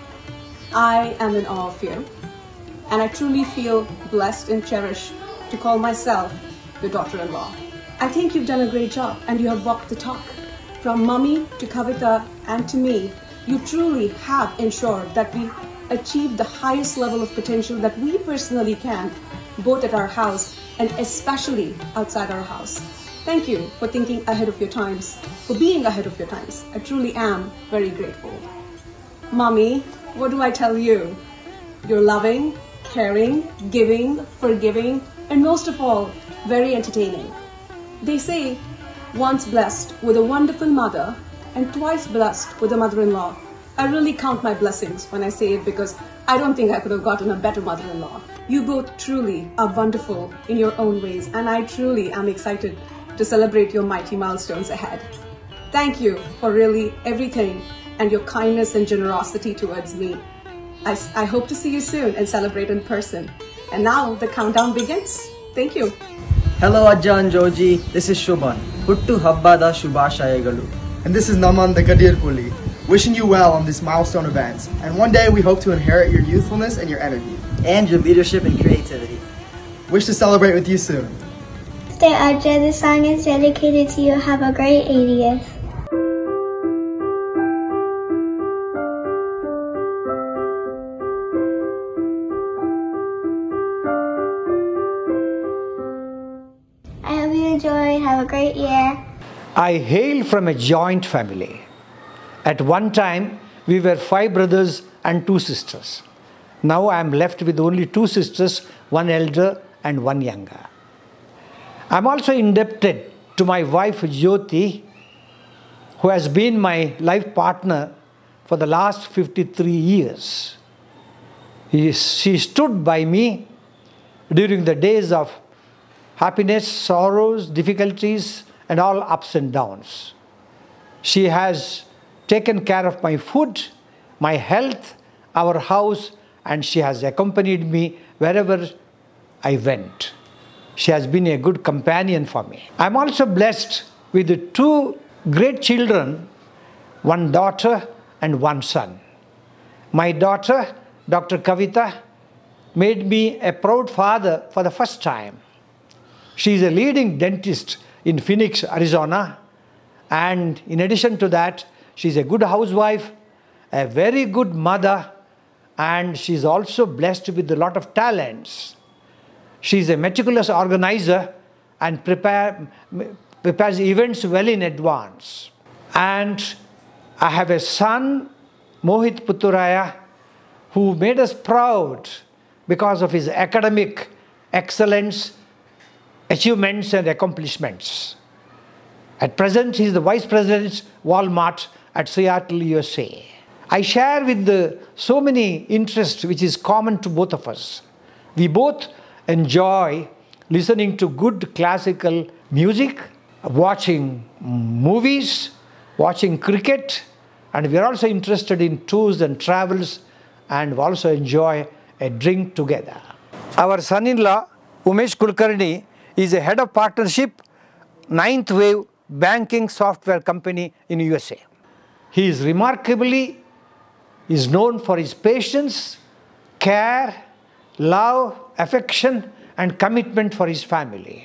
I am in of you and I truly feel blessed and cherished to call myself your daughter-in-law. I think you've done a great job and you have walked the talk. From mummy to Kavita and to me, you truly have ensured that we achieve the highest level of potential that we personally can, both at our house and especially outside our house. Thank you for thinking ahead of your times, for being ahead of your times. I truly am very grateful. Mommy, what do I tell you? You're loving, caring, giving, forgiving, and most of all, very entertaining. They say, once blessed with a wonderful mother and twice blessed with a mother in law. I really count my blessings when I say it because I don't think I could have gotten a better mother in law. You both truly are wonderful in your own ways, and I truly am excited to celebrate your mighty milestones ahead. Thank you for really everything and your kindness and generosity towards me. I, I hope to see you soon and celebrate in person. And now the countdown begins. Thank you. Hello Ajja and Joji, this is Shubhan. Huttu Habbada Shubhashayagalu. And this is Naman the Gadir Kuli, wishing you well on these milestone events. And one day we hope to inherit your youthfulness and your energy. And your leadership and creativity. Wish to celebrate with you soon. Stay Arja, this song is dedicated to you. Have a great 80th. I hope you enjoy. Have a great year. I hail from a joint family. At one time, we were five brothers and two sisters. Now I am left with only two sisters, one elder and one younger. I'm also indebted to my wife Jyoti, who has been my life partner for the last 53 years. He- She stood by me during the days of happiness, sorrows, difficulties, and all ups and downs. She has taken care of my food, my health, our house, and she has accompanied me wherever I went. She has been a good companion for me. I'm also blessed with the two great children, one daughter and one son. My daughter, Dr. Kavita, made me a proud father for the first time. She is a leading dentist in Phoenix, Arizona. And in addition to that, she's a good housewife, a very good mother, and she's also blessed with a lot of talents. She's a meticulous organizer and prepare, prepares events well in advance. And I have a son, Mohit Putturaya, who made us proud because of his academic excellence, achievements, and accomplishments. At present, he is the vice president, Walmart at Seattle, USA. I share with the, so many interests which is common to both of us. We both enjoy listening to good classical music, watching movies, watching cricket, and we are also interested in tours and travels and we also enjoy a drink together. Our son in law, Umesh Kulkarni, is a head of partnership, Ninth Wave banking software company in USA. He is remarkably is known for his patience, care, love, affection, and commitment for his family.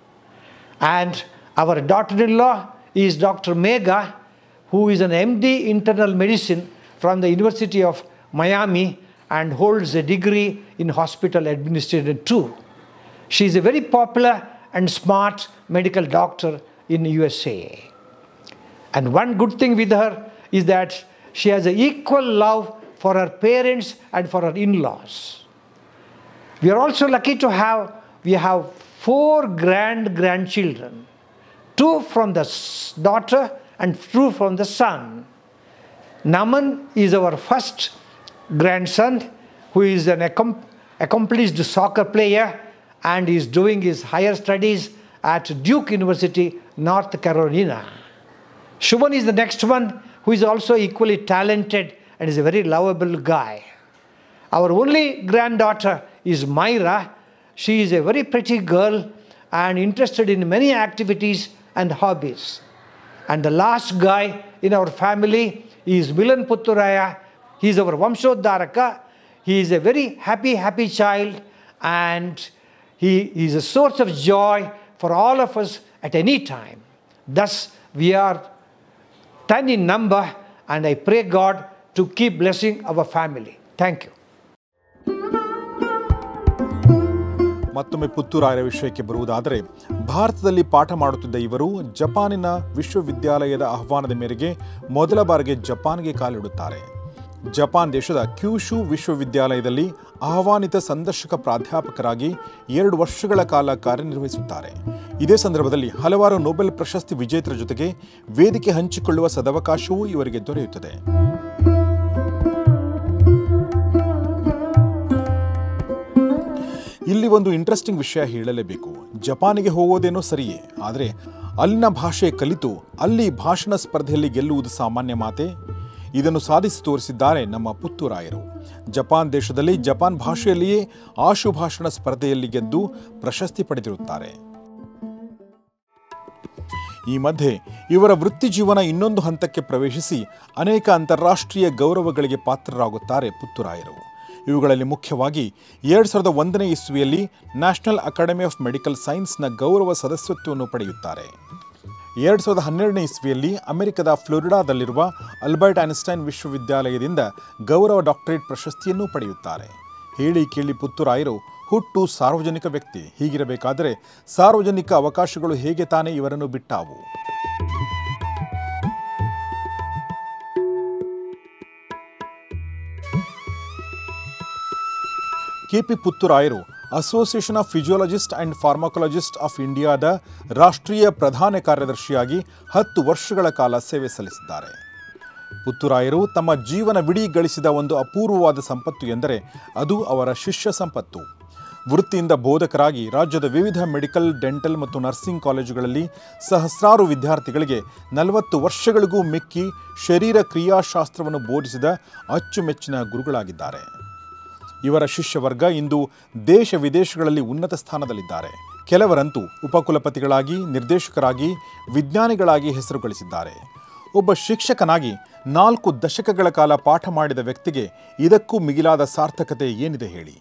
And our daughter-in-law is Dr. Mega, who is an MD internal medicine from the University of Miami and holds a degree in hospital administration too. She is a very popular and smart medical doctor in USA. And one good thing with her is that she has an equal love for her parents and for her in-laws. We are also lucky to have we have four grand grandchildren, two from the s- daughter and two from the son. Naman is our first grandson, who is an accom- accomplished soccer player and is doing his higher studies at Duke University, North Carolina. Shubhan is the next one, who is also equally talented and is a very lovable guy. Our only granddaughter is Myra. She is a very pretty girl and interested in many activities and hobbies. And the last guy in our family is Milan Putturaya. He is our Vamshodharaka. He is a very happy, happy child and he is a source of joy for all of us at any time. Thus, we are 10 in number and I pray God to keep blessing our family. Thank you. ಮತ್ತೊಮ್ಮೆ ಪುತ್ತೂರಾಯರ ವಿಷಯಕ್ಕೆ ಬರುವುದಾದರೆ ಭಾರತದಲ್ಲಿ ಪಾಠ ಮಾಡುತ್ತಿದ್ದ ಇವರು ಜಪಾನಿನ ವಿಶ್ವವಿದ್ಯಾಲಯದ ಆಹ್ವಾನದ ಮೇರೆಗೆ ಮೊದಲ ಬಾರಿಗೆ ಜಪಾನ್ಗೆ ಕಾಲಿಡುತ್ತಾರೆ ಜಪಾನ್ ದೇಶದ ಕ್ಯೂಶು ವಿಶ್ವವಿದ್ಯಾಲಯದಲ್ಲಿ ಆಹ್ವಾನಿತ ಸಂದರ್ಶಕ ಪ್ರಾಧ್ಯಾಪಕರಾಗಿ ಎರಡು ವರ್ಷಗಳ ಕಾಲ ಕಾರ್ಯನಿರ್ವಹಿಸುತ್ತಾರೆ ಇದೇ ಸಂದರ್ಭದಲ್ಲಿ ಹಲವಾರು ನೊಬೆಲ್ ಪ್ರಶಸ್ತಿ ವಿಜೇತರ ಜೊತೆಗೆ ವೇದಿಕೆ ಹಂಚಿಕೊಳ್ಳುವ ಸದವಕಾಶವೂ ಇವರಿಗೆ ದೊರೆಯುತ್ತದೆ ಇಲ್ಲಿ ಒಂದು ಇಂಟ್ರೆಸ್ಟಿಂಗ್ ವಿಷಯ ಹೇಳಲೇಬೇಕು ಜಪಾನಿಗೆ ಹೋಗೋದೇನೋ ಸರಿಯೇ ಆದರೆ ಅಲ್ಲಿನ ಭಾಷೆ ಕಲಿತು ಅಲ್ಲಿ ಭಾಷಣ ಸ್ಪರ್ಧೆಯಲ್ಲಿ ಗೆಲ್ಲುವುದು ಸಾಮಾನ್ಯ ಮಾತೆ ಇದನ್ನು ಸಾಧಿಸಿ ತೋರಿಸಿದ್ದಾರೆ ನಮ್ಮ ಪುತ್ತೂರಾಯರು ಜಪಾನ್ ದೇಶದಲ್ಲಿ ಜಪಾನ್ ಭಾಷೆಯಲ್ಲಿಯೇ ಆಶು ಭಾಷಣ ಸ್ಪರ್ಧೆಯಲ್ಲಿ ಗೆದ್ದು ಪ್ರಶಸ್ತಿ ಪಡೆದಿರುತ್ತಾರೆ ಈ ಮಧ್ಯೆ ಇವರ ವೃತ್ತಿ ಜೀವನ ಇನ್ನೊಂದು ಹಂತಕ್ಕೆ ಪ್ರವೇಶಿಸಿ ಅನೇಕ ಅಂತಾರಾಷ್ಟ್ರೀಯ ಗೌರವಗಳಿಗೆ ಪಾತ್ರರಾಗುತ್ತಾರೆ ಪುತ್ತೂರಾಯರು ಇವುಗಳಲ್ಲಿ ಮುಖ್ಯವಾಗಿ ಎರಡು ಸಾವಿರದ ಒಂದನೇ ಇಸ್ವಿಯಲ್ಲಿ ನ್ಯಾಷನಲ್ ಅಕಾಡೆಮಿ ಆಫ್ ಮೆಡಿಕಲ್ ಸೈನ್ಸ್ನ ಗೌರವ ಸದಸ್ಯತ್ವವನ್ನು ಪಡೆಯುತ್ತಾರೆ ಎರಡು ಸಾವಿರದ ಹನ್ನೆರಡನೇ ಇಸ್ವಿಯಲ್ಲಿ ಅಮೆರಿಕದ ಫ್ಲೋರಿಡಾದಲ್ಲಿರುವ ಅಲ್ಬರ್ಟ್ ಐನ್ಸ್ಟೈನ್ ವಿಶ್ವವಿದ್ಯಾಲಯದಿಂದ ಗೌರವ ಡಾಕ್ಟರೇಟ್ ಪ್ರಶಸ್ತಿಯನ್ನು ಪಡೆಯುತ್ತಾರೆ ಹೇಳಿ ಕೇಳಿ ಪುತ್ತೂರಾಯರು ಹುಟ್ಟು ಸಾರ್ವಜನಿಕ ವ್ಯಕ್ತಿ ಹೀಗಿರಬೇಕಾದರೆ ಸಾರ್ವಜನಿಕ ಅವಕಾಶಗಳು ಹೇಗೆ ತಾನೇ ಇವರನ್ನು ಬಿಟ್ಟಾವು ಕೆಪಿ ಪುತ್ತೂರಾಯರು association of physiologist and pharmacologist of ಇಂಡಿಯಾದ ರಾಷ್ಟ್ರೀಯ ಪ್ರಧಾನ ಕಾರ್ಯದರ್ಶಿಯಾಗಿ ಹತ್ತು ವರ್ಷಗಳ ಕಾಲ ಸೇವೆ ಸಲ್ಲಿಸಿದ್ದಾರೆ ಪುತ್ತೂರಾಯರು ತಮ್ಮ ಜೀವನವಿಡೀ ಗಳಿಸಿದ ಒಂದು ಅಪೂರ್ವವಾದ ಸಂಪತ್ತು ಎಂದರೆ ಅದು ಅವರ ಶಿಷ್ಯ ಸಂಪತ್ತು ವೃತ್ತಿಯಿಂದ ಬೋಧಕರಾಗಿ ರಾಜ್ಯದ ವಿವಿಧ ಮೆಡಿಕಲ್ ಡೆಂಟಲ್ ಮತ್ತು ನರ್ಸಿಂಗ್ ಕಾಲೇಜುಗಳಲ್ಲಿ ಸಹಸ್ರಾರು ವಿದ್ಯಾರ್ಥಿಗಳಿಗೆ ನಲವತ್ತು ವರ್ಷಗಳಿಗೂ ಮಿಕ್ಕಿ ಶರೀರ ಕ್ರಿಯಾಶಾಸ್ತ್ರವನ್ನು ಬೋಧಿಸಿದ ಅಚ್ಚುಮೆಚ್ಚಿನ ಗುರುಗಳಾಗಿದ್ದಾರೆ ಇವರ ಶಿಷ್ಯವರ್ಗ ಇಂದು ದೇಶ ವಿದೇಶಗಳಲ್ಲಿ ಉನ್ನತ ಸ್ಥಾನದಲ್ಲಿದ್ದಾರೆ ಕೆಲವರಂತೂ ಉಪಕುಲಪತಿಗಳಾಗಿ ನಿರ್ದೇಶಕರಾಗಿ ವಿಜ್ಞಾನಿಗಳಾಗಿ ಹೆಸರು ಗಳಿಸಿದ್ದಾರೆ ಒಬ್ಬ ಶಿಕ್ಷಕನಾಗಿ ನಾಲ್ಕು ದಶಕಗಳ ಕಾಲ ಪಾಠ ಮಾಡಿದ ವ್ಯಕ್ತಿಗೆ ಇದಕ್ಕೂ ಮಿಗಿಲಾದ ಸಾರ್ಥಕತೆ ಏನಿದೆ ಹೇಳಿ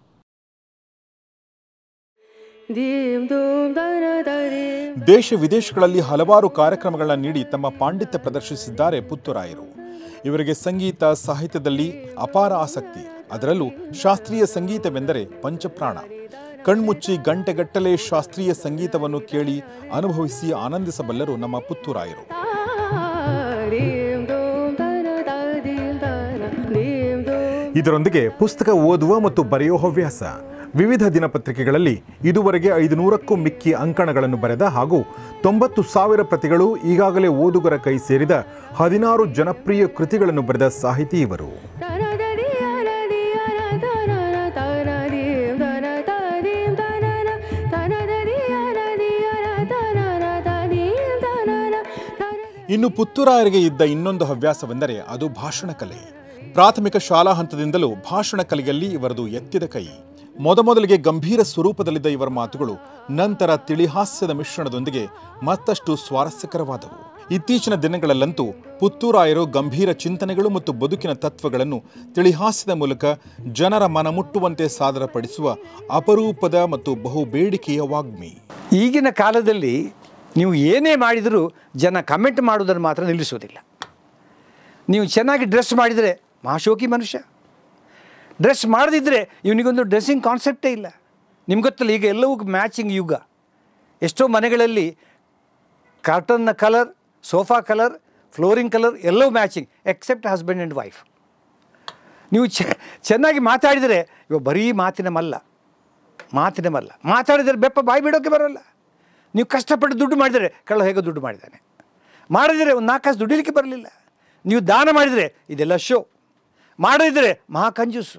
ದೇಶ ವಿದೇಶಗಳಲ್ಲಿ ಹಲವಾರು ಕಾರ್ಯಕ್ರಮಗಳನ್ನ ನೀಡಿ ತಮ್ಮ ಪಾಂಡಿತ್ಯ ಪ್ರದರ್ಶಿಸಿದ್ದಾರೆ ಪುತ್ತೂರಾಯರು ಇವರಿಗೆ ಸಂಗೀತ ಸಾಹಿತ್ಯದಲ್ಲಿ ಅಪಾರ ಆಸಕ್ತಿ ಅದರಲ್ಲೂ ಶಾಸ್ತ್ರೀಯ ಸಂಗೀತವೆಂದರೆ ಪಂಚಪ್ರಾಣ ಕಣ್ಮುಚ್ಚಿ ಗಂಟೆಗಟ್ಟಲೆ ಶಾಸ್ತ್ರೀಯ ಸಂಗೀತವನ್ನು ಕೇಳಿ ಅನುಭವಿಸಿ ಆನಂದಿಸಬಲ್ಲರು ನಮ್ಮ ಪುತ್ತೂರಾಯರು ಇದರೊಂದಿಗೆ ಪುಸ್ತಕ ಓದುವ ಮತ್ತು ಬರೆಯೋ ಹವ್ಯಾಸ ವಿವಿಧ ದಿನಪತ್ರಿಕೆಗಳಲ್ಲಿ ಇದುವರೆಗೆ ಐದು ನೂರಕ್ಕೂ ಮಿಕ್ಕಿ ಅಂಕಣಗಳನ್ನು ಬರೆದ ಹಾಗೂ ತೊಂಬತ್ತು ಸಾವಿರ ಪ್ರತಿಗಳು ಈಗಾಗಲೇ ಓದುಗರ ಕೈ ಸೇರಿದ ಹದಿನಾರು ಜನಪ್ರಿಯ ಕೃತಿಗಳನ್ನು ಬರೆದ ಸಾಹಿತಿ ಇವರು ಇನ್ನು ಪುತ್ತೂರಾಯರಿಗೆ ಇದ್ದ ಇನ್ನೊಂದು ಹವ್ಯಾಸವೆಂದರೆ ಅದು ಭಾಷಣ ಕಲೆ ಪ್ರಾಥಮಿಕ ಶಾಲಾ ಹಂತದಿಂದಲೂ ಭಾಷಣ ಕಲೆಯಲ್ಲಿ ಇವರದು ಎತ್ತಿದ ಕೈ ಮೊದಮೊದಲಿಗೆ ಗಂಭೀರ ಸ್ವರೂಪದಲ್ಲಿದ್ದ ಇವರ ಮಾತುಗಳು ನಂತರ ತಿಳಿಹಾಸ್ಯದ ಮಿಶ್ರಣದೊಂದಿಗೆ ಮತ್ತಷ್ಟು ಸ್ವಾರಸ್ಯಕರವಾದವು ಇತ್ತೀಚಿನ ದಿನಗಳಲ್ಲಂತೂ ಪುತ್ತೂರಾಯರು ಗಂಭೀರ ಚಿಂತನೆಗಳು ಮತ್ತು ಬದುಕಿನ ತತ್ವಗಳನ್ನು ತಿಳಿಹಾಸ್ಯದ ಮೂಲಕ ಜನರ ಮನಮುಟ್ಟುವಂತೆ ಸಾದರಪಡಿಸುವ ಅಪರೂಪದ ಮತ್ತು ಬಹು ಬೇಡಿಕೆಯ ವಾಗ್ಮಿ ಈಗಿನ ಕಾಲದಲ್ಲಿ ನೀವು ಏನೇ ಮಾಡಿದರೂ ಜನ ಕಮೆಂಟ್ ಮಾಡೋದನ್ನು ಮಾತ್ರ ನಿಲ್ಲಿಸೋದಿಲ್ಲ ನೀವು ಚೆನ್ನಾಗಿ ಡ್ರೆಸ್ ಮಾಡಿದರೆ ಮಹಾಶೋಕಿ ಮನುಷ್ಯ ಡ್ರೆಸ್ ಮಾಡದಿದ್ದರೆ ಇವನಿಗೊಂದು ಡ್ರೆಸ್ಸಿಂಗ್ ಕಾನ್ಸೆಪ್ಟೇ ಇಲ್ಲ ನಿಮ್ಗೆ ಗೊತ್ತಲ್ಲ ಈಗ ಎಲ್ಲವೂ ಮ್ಯಾಚಿಂಗ್ ಯುಗ ಎಷ್ಟೋ ಮನೆಗಳಲ್ಲಿ ಕಾರ್ಟನ್ನ colour sofa colour flooring colour ಎಲ್ಲವೂ matching except husband and wife ನೀವು ಚೆ ಚೆನ್ನಾಗಿ ಮಾತಾಡಿದರೆ ಇವ ಬರೀ ಮಾತಿನ ಮಲ್ಲ ಮಾತಿನ ಮಲ್ಲ ಮಾತಾಡಿದರೆ ಬೆಪ್ಪ ಬಾಯಿ ಬಿಡೋಕ್ಕೆ ಬರೋಲ್ಲ ನೀವು ಕಷ್ಟಪಟ್ಟು ದುಡ್ಡು ಮಾಡಿದರೆ ಕಳ್ಳ ಹೇಗೋ ದುಡ್ಡು ಮಾಡಿದ್ದಾನೆ ಮಾಡಿದರೆ ಒಂದು ನಾಲ್ಕು ಕಾಸು ದುಡಿಲಿಕ್ಕೆ ಬರಲಿಲ್ಲ ನೀವು ದಾನ ಮಾಡಿದರೆ ಇದೆಲ್ಲ ಶೋ ಮಾಡದಿದ್ದರೆ ಮಹಾ ಕಂಜೂಸು